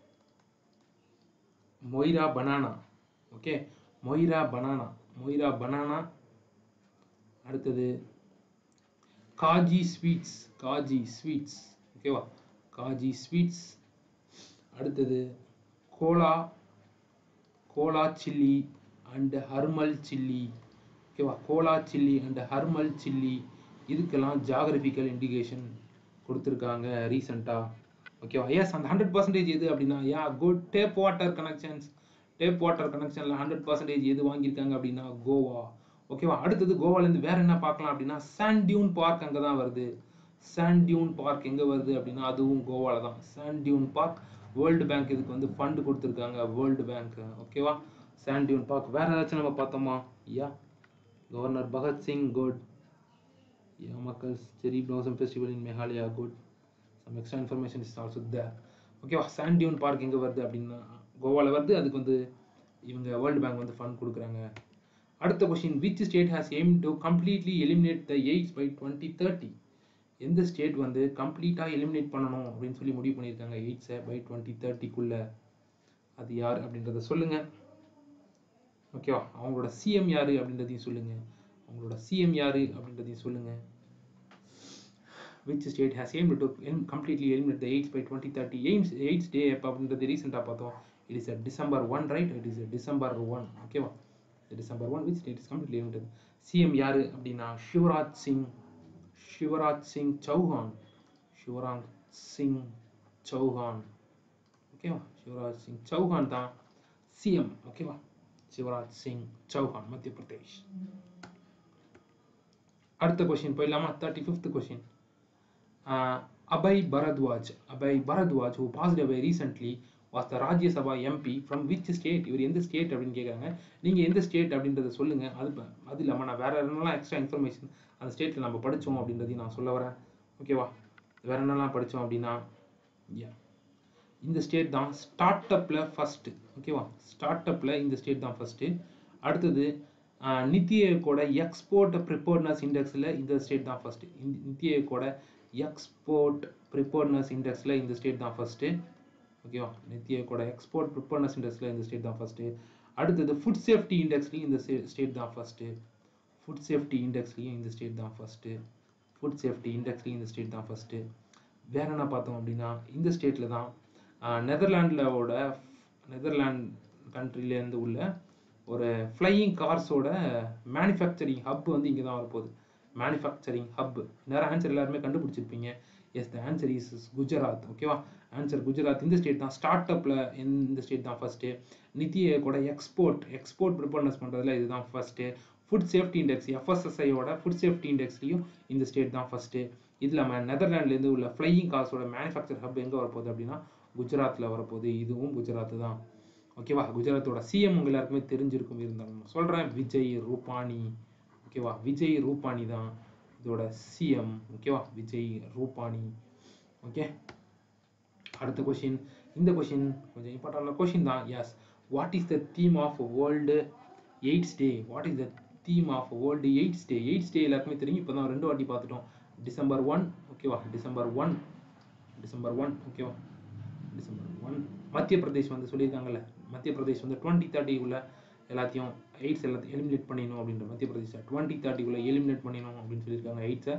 Moira banana okay Moira banana Moira banana அடுத்தது காஜி ஸ்வீட்ஸ் காஜி ஸ்வீட்ஸ் ஓகேவா காஜி ஸ்வீட்ஸ் அடுத்தது Khola Khola chilli and Harmal chilli ஓகேவா Khola chilli and Harmal chilli இதுக்கெல்லாம் ஜாகிரபிக்கல் இண்டிகேஷன் கொடுத்துருக்காங்க ரீசெண்டாக ஓகேவா எஸ் அந்த ஹண்ட்ரட் பர்சன்டேஜ் எது அப்படின்னா yeah good tap water connections tap water கனெக்ஷனில் ஹண்ட்ரட் பர்சன்டேஜ் எது வாங்கியிருக்காங்க அப்படின்னா கோவா ஓகேவா அடுத்தது கோவாலேருந்து வேற என்ன பார்க்கலாம் அப்படின்னா சாண்ட் டியூன் பார்க் அங்கே தான் வருது சாண்ட் டியூன் பார்க் எங்கே வருது அப்படின்னா அதுவும் கோவால தான் sand tune park world bank இதுக்கு வந்து ஃபண்ட் கொடுத்துருக்காங்க வேர்ல்டு பேங்க் ஓகேவா சாண்ட் டியூன் பார்க் வேற ஏதாச்சும் நம்ம பார்த்தோமா யா கவர்னர் பகத்சிங் குட் யா மக்கள் செரி blossom festival in Meghalaya good some extra information is also தேர் ஓகேவா சாண்ட் டியூன் பார்க் எங்கே வருது அப்படின்னா கோவாவில் வருது அதுக்கு வந்து இவங்க வேர்ல்டு பேங்க் வந்து ஃபண்ட் கொடுக்குறாங்க அடுத்த question which state has aim to completely eliminate the AIDS by twenty thirty எந்த ஸ்டேட் வந்து கம்ப்ளீட்டாக எலிமினேட் பண்ணணும் அப்படின்னு சொல்லி முடிவு பண்ணியிருக்காங்க எய்ட்ஸை பை டுவெண்ட்டி தேர்ட்டிக்குள்ள அது யார் அப்படின்றத சொல்லுங்க ஓகேவா அவங்களோட சிஎம் யாரு அப்படின்றதையும் சொல்லுங்க அவங்களோட சிஎம் யாரு அப்படின்றதையும் சொல்லுங்க which state has aimed to el- completely eliminate the AIDS by 2030 aims AIDS day எப்ப அப்படின்றது ரீசெண்டாக பார்த்தோம் it is a December 1 right it is a December 1 ஓகேவா December 1 which state is completely eliminated CM யாரு அப்படின்னா சிவராஜ் சிங் சிவராஜ் சிங் சௌஹான் சிவராஜ் சிங் சௌஹான் ஓகேவா சிவராஜ் சிங் சௌஹான் தான் சிஎம் ஓகேவா சிவராஜ் சிங் சௌஹான் மத்திய பிரதேஷ் அடுத்த கொஸ்டின் போயிடலாமா thirty fifth question uh, Abhay Bharadwaj. Abhay Bharadwaj, who passed away recently, was the Rajya Sabha MP from which state? இவர் எந்த ஸ்டேட் அப்படின்னு கேட்குறாங்க நீங்கள் எந்த ஸ்டேட் அப்படின்றத சொல்லுங்க அது ப- அது இல்லாமல் நான் வேற என்னெல்லாம் எக்ஸ்ட்ரா இன்ஃபர்மேஷன் அந்த ஸ்டேட்டில் நம்ம படித்தோம் அப்படின்றதையும் நான் சொல்ல வரேன் ஓகேவா வேற என்னெல்லாம் படித்தோம் அப்படின்னா yeah. இந்த ஸ்டேட் தான் ஸ்டார்ட் அப்பில் ஃபஸ்ட்டு ஓகேவா ஸ்டார்ட் அப்பில் இந்த ஸ்டேட் தான் ஃபஸ்ட்டு அடுத்தது ஆஹ், நித்தி ஆயோக்கோட எக்ஸ்போர்ட் ப்ரிப்பேர்ட்னஸ் இண்டெக்ஸில் இந்த ஸ்டேட் தான் ஃபஸ்ட்டு நித்தி ஆயோக்கோட எக்ஸ்போர்ட் ப்ரிப்பேர்ட்னஸ் இண்டெக்ஸில் இந்த ஸ்டேட் தான் ஃபஸ்ட்டு ஓகேவா நித்தி ஆயோக்கோட எக்ஸ்போர்ட் ப்ரிப்பேர்ட்னஸ் இண்டெக்ஸில் இந்த ஸ்டேட் தான் ஃபஸ்ட்டு அடுத்தது ஃபுட் சேஃப்டி இண்டெக்ஸ்லையும் இந்த ஸ்டேட் தான் ஃபஸ்ட்டு ஃபுட் சேஃப்டி இண்டெக்ஸ்லையும் இந்த ஸ்டேட் தான் ஃபஸ்ட்டு ஃபுட் சேஃப்டி இண்டெக்ஸ்லையும் இந்த ஸ்டேட் தான் ஃபஸ்ட்டு வேற என்ன பார்த்தோம் அப்படின்னா இந்த ஸ்டேட்டில் தான் நெதர்லாண்டிலோட நெதர்லாண்ட் கண்ட்ரிலேருந்து உள்ள ஒரு ஃப்ளையிங் கார்ஸோட மேனுஃபேக்சரிங் ஹப் வந்து இங்கே தான் வரப்போகுது மேனுஃபேக்சரிங் ஹப் நேரம் ஆன்சர் எல்லாருமே கண்டுபிடிச்சிருப்பீங்க yes the answer is Gujarat ஓகேவா ஆன்சர் குஜராத் இந்த ஸ்டேட் தான் ஸ்டார்ட் அப்பில் இந்த ஸ்டேட் தான் ஃபஸ்ட்டு நித்தி கூட எக்ஸ்போர்ட் எக்ஸ்போர்ட் ப்ரிப்பேர்னஸ் பண்ணுறதுல இதுதான் ஃபஸ்ட்டு ஃபுட் சேஃப்டி இண்டெக்ஸ் எஃப்எஸ்எஸ்ஐயோட ஃபுட் சேஃப்டி இண்டெக்ஸ்லையும் இந்த ஸ்டேட் தான் ஃபஸ்ட்டு இது இல்லாமல் நெதர்லாண்ட்லேருந்து உள்ள ஃப்ளையிங் கார்ஸோட மேனுஃபேக்சர் ஹப் எங்கே வரப்போகுது அப்படின்னா குஜராத்தில் வரப்போகுது இதுவும் குஜராத் தான் ஓகேவா குஜராத்தோட சிஎம் உங்க எல்லாருக்குமே தெரிஞ்சிருக்கும் இருந்தாலும் நான் சொல்கிறேன் விஜய் ரூபானி ஓகேவா விஜய் ரூபானி தான் இதோட சிஎம் ஓகேவா விஜய் ரூபானி ஓகே அடுத்த கொஷின் இந்த கொஷின் கொஞ்சம் இம்பார்ட்டன்டான கொஷின் தான் yes what is the theme of World AIDS Day what is the theme of World AIDS Day AIDS Day எல்லாருக்குமே தெரியும் இப்போ தான் ரெண்டு வாட்டி பார்த்துட்டோம் டிசம்பர் ஒன் ஓகேவா டிசம்பர் ஒன் டிசம்பர் ஒன் ஓகேவா டிசம்பர் ஒன் மத்திய பிரதேஷ் வந்து சொல்லியிருக்காங்கல்ல மத்திய பிரதேஷ் வந்து டுவெண்ட்டி தேர்ட்டிக்குள்ள எல்லாத்தையும் எய்ட்ஸ் எல்லாத்தையும் எலிமினேட் பண்ணிடணும் அப்படின்ற மத்திய பிரதேஷ் டுவெண்ட்டி தேர்ட்டிக்குள்ள எலிமினேட் பண்ணிடணும் அப்படின்னு சொல்லியிருக்காங்க எய்ட்ஸை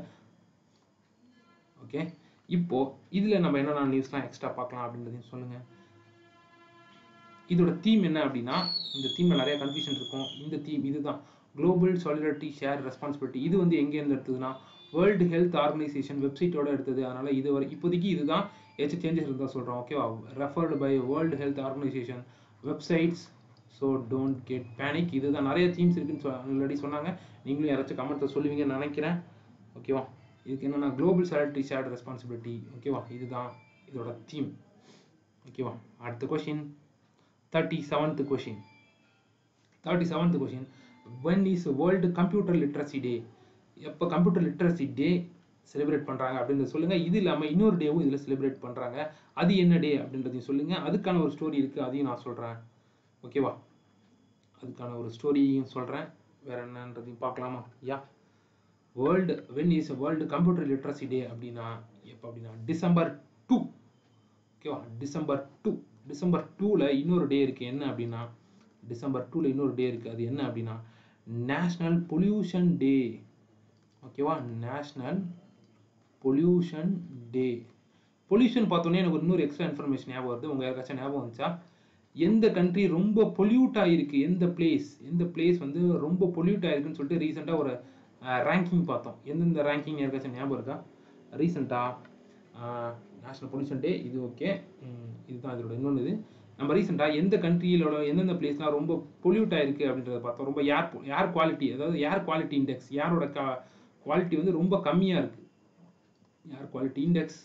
ஓகே இப்போ இதில் நம்ம என்னென்ன நியூஸ்லாம் எக்ஸ்ட்ரா பார்க்கலாம் அப்படின்றதையும் சொல்லுங்க இதோட தீம் என்ன அப்படின்னா இந்த தீம்ல நிறைய கன்ஃபியூஷன் இருக்கும் இந்த தீம் இதுதான் குளோபல் சாலிடாரிட்டி ஷேர் ரெஸ்பான்சிபிலிட்டி இது வந்து எங்கேருந்து எடுத்ததுன்னா வேர்ல்டு ஹெல்த் ஆர்கனைசேஷன் வெப்சைட்டோட எடுத்தது அதனால இது வரை இப்போதைக்கு இதுதான் ஏதாச்சும் சேஞ்சஸ் இருந்தால் சொல்கிறோம் ஓகேவா referred by World Health Organization websites so don't get panic இதுதான் நிறைய தீம்ஸ் இருக்குன்னு ஆல்ரெடி சொன்னாங்க நீங்களும் யாராச்சும் கமெண்ட்ஸை சொல்லுவீங்கன்னு நினைக்கிறேன் ஓகேவா இதுக்கு என்னென்னா குளோபல் சாலிட்டி ஷேர்ட் ரெஸ்பான்சிபிலிட்டி ஓகேவா இதுதான் இதோட தீம் ஓகேவா அடுத்த question thirty seventh question thirty seventh question when is World Computer Literacy Day எப்போ கம்ப்யூட்டர் லிட்ரஸி டே செலிப்ரேட் பண்ணுறாங்க அப்படின்றத சொல்லுங்கள் இது இல்லாமல் இன்னொரு டேவும் இதில் செலிப்ரேட் பண்ணுறாங்க அது என்ன டே அப்படின்றதையும் சொல்லுங்கள் அதுக்கான ஒரு ஸ்டோரி இருக்குது அதையும் நான் சொல்கிறேன் ஓகேவா அதுக்கான ஒரு ஸ்டோரியும் சொல்கிறேன் வேற என்னன்றதையும் பார்க்கலாமா yeah world when is World Computer Literacy Day அப்படின்னா எப்போ அப்படின்னா டிசம்பர் டூ ஓகேவா டிசம்பர் டூ டிசம்பர் டூவில் இன்னொரு டே இருக்குது என்ன அப்படின்னா டிசம்பர் டூவில் இன்னொரு டே இருக்குது அது என்ன அப்படின்னா நேஷ்னல் பொல்யூஷன் டே ஓகேவா நேஷ்னல் பொல்யூஷன் டே பொல்யூஷன் பார்த்தோன்னே எனக்கு இன்னொரு எக்ஸ்ட்ரா இன்ஃபர்மேஷன் ஞாபகம் வருது உங்கள் யாருக்காச்சும் ஞாபகம் வந்துச்சா எந்த கண்ட்ரி ரொம்ப பொல்யூட் ஆகிருக்கு எந்த பிளேஸ் எந்த பிளேஸ் வந்து ரொம்ப பொல்யூட் ஆகிருக்குன்னு சொல்லிட்டு ரீசெண்டாக ஒரு ரேங்கிங் பார்த்தோம் எந்தெந்த ரேங்கிங் யாருக்காச்சும் ஞாபகம் இருக்கா ரீசெண்டாக நேஷனல் பொல்யூஷன் டே இது ஓகே இதுதான் இதோட இன்னொன்று இது நம்ம ரீசெண்டாக எந்த கண்ட்ரியிலோட எந்தெந்த பிளேஸ்லாம் ரொம்ப பொல்யூட் ஆயிருக்கு அப்படின்றத பார்த்தோம் ரொம்ப ஏர் ஏர் குவாலிட்டி அதாவது ஏர் குவாலிட்டி இண்டெக்ஸ் ஏரோட குவாலிட்டி வந்து ரொம்ப கம்மியாக இருக்குது ஏர் குவாலிட்டி இண்டெக்ஸ்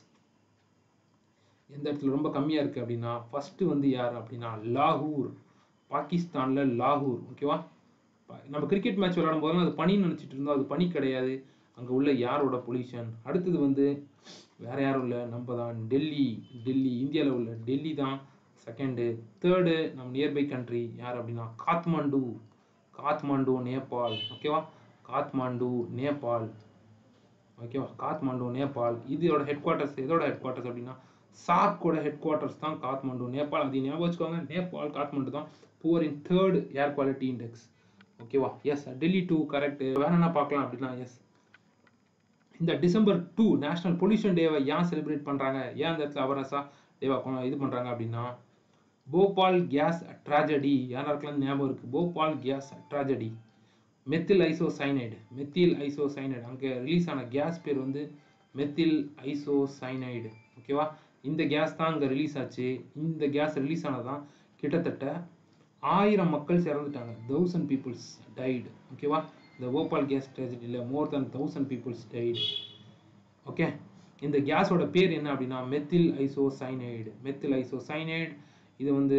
எந்த இடத்துல ரொம்ப கம்மியாக இருக்குது அப்படின்னா ஃபஸ்ட்டு வந்து யார் அப்படின்னா லாகூர் பாகிஸ்தானில் லாகூர் ஓகேவா நம்ம கிரிக்கெட் மேட்ச் விளையாடும் போதெல்லாம் அது பனின்னு நினச்சிட்டு இருந்தோம் அது பனி கிடையாது அங்கே உள்ள யாரோட பொல்யூஷன் அடுத்தது வந்து வேற யாரும் இல்லை நம்ம தான் டெல்லி டெல்லி இந்தியாவில் உள்ள டெல்லி தான் செகண்டு தேர்டு நம்ம நியர்பை கண்ட்ரி யார் அப்படின்னா காத்மாண்டு காத்மாண்டு நேபாள் ஓகேவா காத்மாண்டு நேபாள் ஓகேவா காத்மாண்டு நேபாள் இதோட ஹெட் குவார்ட்டர்ஸ் எதோட ஹெட் குவார்ட்டர்ஸ் அப்படின்னா சார்க்கோட ஹெட் குவார்ட்டர்ஸ் தான் காத்மாண்டு நேபாள் அதையும் ஞாபகம் வச்சுக்கோங்க நேபாள் காத்மாண்டு தான் poor in third air quality index ஓகேவா எஸ் டெல்லி டூ கரெக்ட் வேற என்ன பார்க்கலாம் அப்படின்னா எஸ் இந்த டிசம்பர் டூ நேஷனல் பொல்யூஷன் டேவை ஏன் செலிப்ரேட் பண்ணுறாங்க ஏன் அந்த இடத்துல அவரஸாக டேவா இது பண்ணுறாங்க அப்படின்னா போபால் கேஸ் ட்ராஜடி யாராருக்கெல்லாம் ஞாபகம் இருக்குது Bhopal gas tragedy methyl isocyanide methyl isocyanide அங்கே ரிலீஸ் ஆன கேஸ் பேர் வந்து மெத்தில் ஐசோசைனைடு ஓகேவா இந்த கேஸ் தான் அங்கே ரிலீஸ் ஆச்சு இந்த கேஸ் ரிலீஸ் ஆனதான் கிட்டத்தட்ட ஆயிரம் மக்கள் இறந்துட்டாங்க தௌசண்ட் பீப்புள்ஸ் டைடு ஓகேவா இந்த போபால் கேஸ் ட்ராஜடியில் more than thousand peoples died okay இந்த கேஸோட பேர் என்ன அப்படின்னா மெத்தில் ஐசோசைனைடு மெத்தில் ஐசோசைனைடு இது வந்து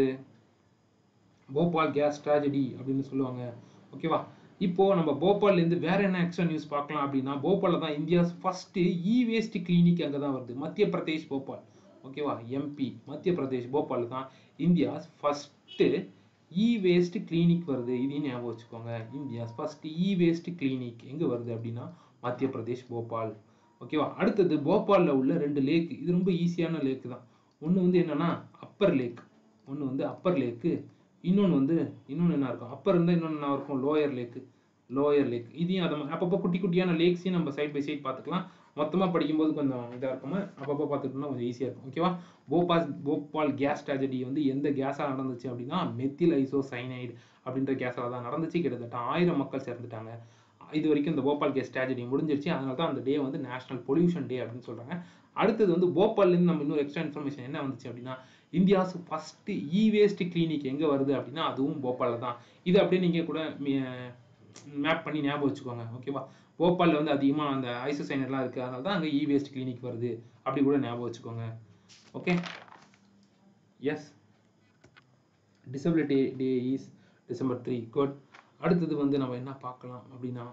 போபால் கேஸ் ட்ராஜடி அப்படின்னு சொல்லுவாங்க ஓகேவா இப்போ நம்ம போபால்லேருந்து வேற என்ன எக்ஸ்ட்ரா நியூஸ் பார்க்கலாம் அப்படின்னா போபாலில் தான் India's first e waste clinic அங்கே தான் வருது மத்திய பிரதேஷ் போபால் ஓகேவா எம்பி மத்திய பிரதேஷ் போபால் தான் India's first e waste clinic வருது இதையும் ஞாபகம் வச்சுக்கோங்க India's first e waste clinic எங்கே வருது அப்படின்னா மத்திய பிரதேஷ் போபால் ஓகேவா அடுத்தது போபாலில் உள்ள ரெண்டு லேக் இது ரொம்ப ஈஸியான லேக் தான் ஒன்று வந்து என்னன்னா அப்பர் லேக் ஒன்று வந்து அப்பர் லேக்கு இன்னொன்று வந்து இன்னொன்று என்ன இருக்கும் அப்பர் இருந்தால் இன்னொன்று என்ன இருக்கும் லோயர் லேக்கு லோயர் லேக் இதையும் அதை அப்பப்போ குட்டி குட்டியான லேக்ஸையும் நம்ம சைட் பை சைட் பார்த்துக்கலாம் மொத்தமாக படிக்கும்போது கொஞ்சம் இதாக இருக்குமா அப்பப்போ பார்த்துக்கிட்டோம்னா கொஞ்சம் ஈஸியாக இருக்கும் ஓகேவா போபால் போபால் கேஸ் ட்ராஜடி வந்து எந்த கேஸாக நடந்துச்சு அப்படின்னா மெத்தில் ஐசோசைனைடு அப்படின்ற கேஸால் தான் நடந்துச்சு கிட்டத்தட்ட ஆயிரம் மக்கள் சேர்ந்துட்டாங்க இது வரைக்கும் இந்த போபால் கேஸ் ட்ராஜடி முடிஞ்சிருச்சு அதனால தான் அந்த டே வந்து நேஷனல் பொல்யூஷன் டே அப்படின்னு சொல்கிறாங்க அடுத்தது வந்து போபால்லேருந்து நம்ம இன்னொரு எக்ஸ்ட்ரா இன்ஃபர்மேஷன் என்ன வந்துச்சு அப்படின்னா India's first e waste clinic எங்கே வருது அப்படின்னா அதுவும் போபாலில் தான் இது அப்படியே நீங்கள் கூட மேப் பண்ணி ஞாபகம் வச்சுக்கோங்க ஓகேவா போபாலில் வந்து அதிகமாக அந்த ஐசோசைனர்லாம் இருக்குது அதனால தான் அங்கே இ வேஸ்ட் கிளினிக் வருது அப்படி கூட ஞாபகம் வச்சுக்கோங்க okay yes disability day is December three good அடுத்தது வந்து நம்ம என்ன பார்க்கலாம் அப்படின்னா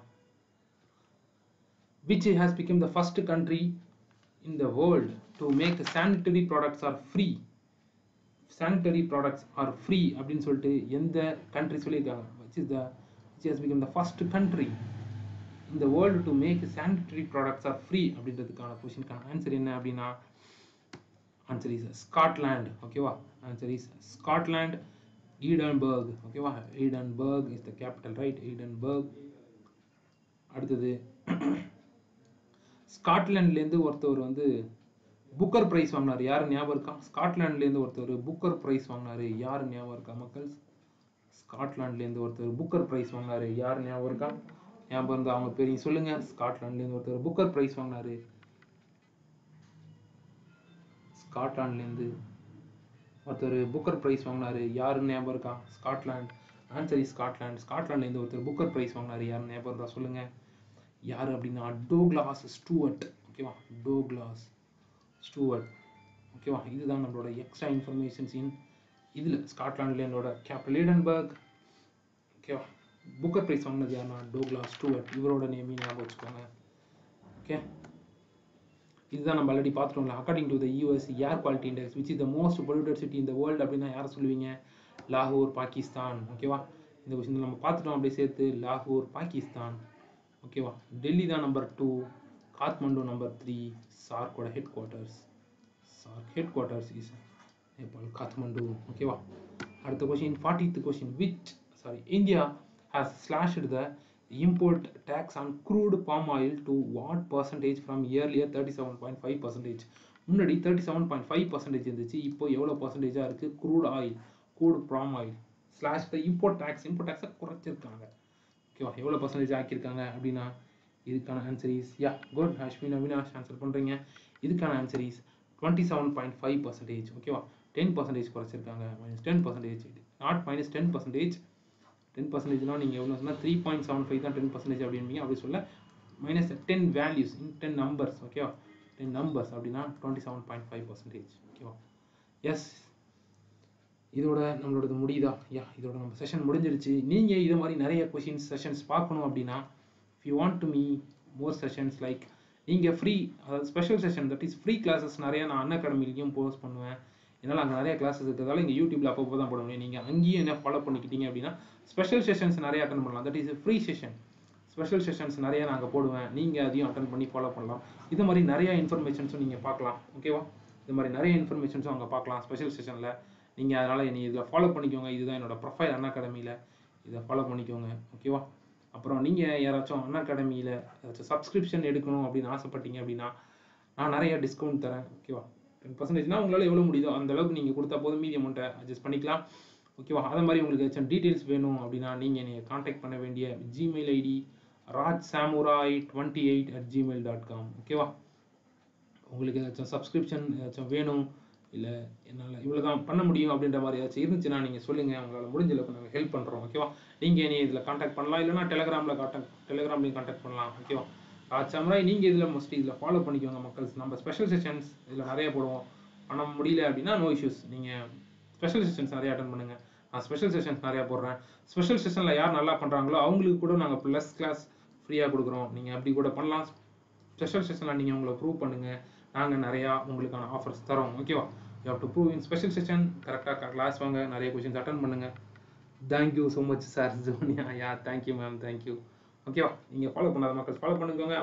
which has become the first country in the world to make sanitary products are free sanitary products are free அப்படின்னு சொல்லிட்டு எந்த country சொல்லியிருக்காங்க which is the which has become the first country in the world to make sanitary products are free அப்படின்றதுக்கான கொஷினுக்கான answer என்ன அப்படின்னா answer is Scotland ஓகேவா answer is Scotland Edinburgh ஓகேவா Edinburgh is the capital right Edinburgh அடுத்தது ஸ்காட்லாண்ட்லேருந்து ஒருத்தவர் வந்து Booker price வாங்கினார் யார் ஞாபகம் இருக்கா ஸ்காட்லாண்ட்லேருந்து ஒருத்தர் புக்கர் ப்ரைஸ் வாங்கினார் யார் ஞாபகம் இருக்கா மக்கள் ஸ்காட்லாண்ட்லேருந்து ஒருத்தர் புக்கர் ப்ரைஸ் வாங்கினாரு யார் ஞாபகம் இருக்கா ஞாபகம் இருந்தா அவங்க பெரிய சொல்லுங்க ஸ்காட்லாண்ட்லேருந்து ஒருத்தர் புக்கர் ப்ரைஸ் வாங்கினாரு ஸ்காட்லாண்ட்லேருந்து ஒருத்தர் புக்கர் ப்ரைஸ் வாங்கினாரு யாருன்னு ஞாபகம் இருக்கா ஸ்காட்லாண்ட் ஆன்சர் இஸ் ஸ்காட்லாண்ட் ஸ்காட்லாண்ட்லேருந்து ஒருத்தர் புக்கர் ப்ரைஸ் வாங்கினாரு யாருன்னு ஞாபகம் இருந்தா சொல்லுங்க யார் அப்படின்னா டோக்லாஸ் ஸ்டூவர்ட் ஓகேவா டோக்லாஸ் ஸ்டூவர்ட் ஓகேவா இதுதான் நம்மளோட எக்ஸ்ட்ரா இன்ஃபர்மேஷன்ஸ் இன் இதில் ஸ்காட்லாண்ட்லேருந்தோட கேபிட்டல் ஈடன்பர்க் ஓகேவா புக்கர் ப்ரைஸ் வாங்கினது யாருன்னா டோக்லாஸ் ஸ்டூவர்ட் இவரோட நேமையும் ஞாபகம் வச்சுக்கோங்க ஓகே இதுதான் நம்ம ஆல்ரெடி பார்த்துட்டோம்ல according to the US air quality index which is the most polluted city இந்த வேர்ல்டு அப்படின்னா யாரை சொல்லுவீங்க லாகூர் பாகிஸ்தான் ஓகேவா இந்த கொஸ்டின் நம்ம பார்த்துட்டோம் அப்படியே சேர்த்து லாகூர் பாகிஸ்தான் ஓகேவா டெல்லி தான் number two Kathmandu number three சார்க்கோட headquarters SAARC headquarters is Nepal Kathmandu ஓகேவா அடுத்த question fortieth question which sorry India has slashed the import tax on crude palm oil to what percentage from earlier 37.5 percentage முன்னாடி 37.5 percentage இருந்துச்சு இப்போ எவ்வளோ பர்சன்டேஜாக இருக்குது crude oil crude palm oil slash the import tax import tax குறைச்சிருக்காங்க ஓகேவா எவ்வளோ percentage ஆக்கியிருக்காங்க அப்படின்னா இதுக்கான answer is yeah good Ashwin Avinash answer பண்ணுறீங்க இதுக்கான answer is twenty seven point five percentage ஓகேவா டென் பர்சன்டேஜ் குறைச்சிருக்காங்க minus ten percentage not minus ten percentage ten பர்சன்டேஜ்னா நீங்கள் எவ்வளோ சொன்னால் த்ரீ பாயிண்ட் செவன் ஃபைவ் தான் டென் பர்சன்டேஜ் அப்படின்பீங்க அப்படி சொல்ல minus ten values in ten numbers ஓகேவா டென் நம்பர்ஸ் அப்படின்னா twenty seven point five percentage ஓகேவா எஸ் இதோட நம்மளோடது முடியுதா யா இதோட நம்ம செஷன் முடிஞ்சிருச்சு நீங்கள் இது மாதிரி நிறைய கொஷின்ஸ் செஷன்ஸ் பார்க்கணும் அப்படின்னா if you want to me more sessions like நீங்கள் ஃப்ரீ அதாவது special session that is free classes நிறைய நான் அன் அகாடமிலையும் போஸ்ட் பண்ணுவேன் என்னால் அங்கே நிறைய கிளாஸஸ் இருக்கிறதால இங்கே யூடியூப்ல அப்பப்போ தான் போட முடியும் நீங்கள் அங்கேயும் என்ன ஃபாலோ பண்ணிக்கிட்டீங்க அப்படின்னா ஸ்பெஷல் செஷன்ஸ் நிறைய அட்டன் பண்ணலாம் that is free session special sessions நிறைய நான் அங்கே போடுவேன் நீங்கள் அதையும் அட்டன் பண்ணி ஃபாலோ பண்ணலாம் இது மாதிரி நிறைய இன்ஃபர்மேஷன்ஸும் நீங்கள் பார்க்கலாம் ஓகேவா இது மாதிரி நிறைய இன்ஃபர்மேஷன்ஸும் அங்கே பார்க்கலாம் ஸ்பெஷல் செஷனில் நீங்கள் அதனால் என்னை இதில் ஃபாலோ பண்ணிக்கோங்க இதுதான் என்னோட ப்ரொஃபைல் அண்ணா அகாடமியில் இதை ஃபாலோ பண்ணிக்கோங்க ஓகேவா அப்புறம் நீங்கள் யாராச்சும் அண்ணா அகாடமியில் ஏதாச்சும் சப்ஸ்கிரிப்ஷன் எடுக்கணும் அப்படின்னு ஆசைப்பட்டீங்க அப்படின்னா நான் நிறைய டிஸ்கவுண்ட் தரேன் ஓகேவா டென் பர்சன்டேஜ்னா உங்களால் எவ்வளோ முடியுதோ அந்த அளவுக்கு நீங்கள் கொடுத்தா போதும் மீதி அமௌண்ட்டை அட்ஜஸ்ட் பண்ணிக்கலாம் ஓகேவா அதே மாதிரி உங்களுக்கு ஏதாச்சும் டீட்டெயில்ஸ் வேணும் அப்படின்னா நீங்கள் என்னை காண்டாக்ட் பண்ண வேண்டிய Gmail ID Raj samurai twenty eight at Gmail dot com ஓகேவா உங்களுக்கு ஏதாச்சும் சப்ஸ்கிரிப்ஷன் ஏதாச்சும் வேணும் இல்லை என்னால் இவ்வளோ தான் பண்ண முடியும் அப்படின்ற மாதிரி ஏதாச்சும் இருந்துச்சுன்னா நீங்கள் சொல்லுங்கள் உங்களால் முடிஞ்ச அளவுக்கு நாங்கள் ஹெல்ப் பண்ணுறோம் ஓகேவா நீங்கள் என்னை இதில் காண்டாக்ட் பண்ணலாம் இல்லைனா டெலகிராமில் காண்டாக்ட் டெலகிராம்லையும் காண்டாக்ட் பண்ணலாம் ஓகேவா ராஜ் சாமுராய் நீங்கள் இதில் மோஸ்ட்லி இதில் ஃபாலோ பண்ணிக்கோங்க மக்கள் நம்ம ஸ்பெஷல் செஷன்ஸ் இதில் நிறைய போடுவோம் பண்ண முடியல அப்படின்னா நோ இஷ்யூஸ் நீங்கள் ஸ்பெஷல் செஷன்ஸ் நிறைய அட்டன் பண்ணுங்கள் நான் ஸ்பெஷல் செஷன்ஸ் நிறையா போடுறேன் ஸ்பெஷல் செஷனில் யார் நல்லா பண்ணுறாங்களோ அவங்களுக்கு கூட நாங்கள் ப்ளஸ் கிளாஸ் ஃப்ரீயாக கொடுக்குறோம் நீங்கள் அப்படி கூட பண்ணலாம் ஸ்பெஷல் செஷனில் நீங்கள் உங்களை ப்ரூவ் பண்ணுங்கள் நாங்கள் நிறையா உங்களுக்கான ஆஃபர்ஸ் தரோம் ஓகேவா you have to prove in special session கரெக்டாக கிளாஸ் வாங்க நிறைய கொஷின்ஸ் அட்டன் பண்ணுங்கள் தேங்க்யூ ஸோ மச் சார் ஜோனியா யா தேங்க்யூ மேம் தேங்க்யூ ஓகேவா நீங்கள் ஃபாலோ பண்ணாத மக்கள் ஃபாலோ பண்ணுங்க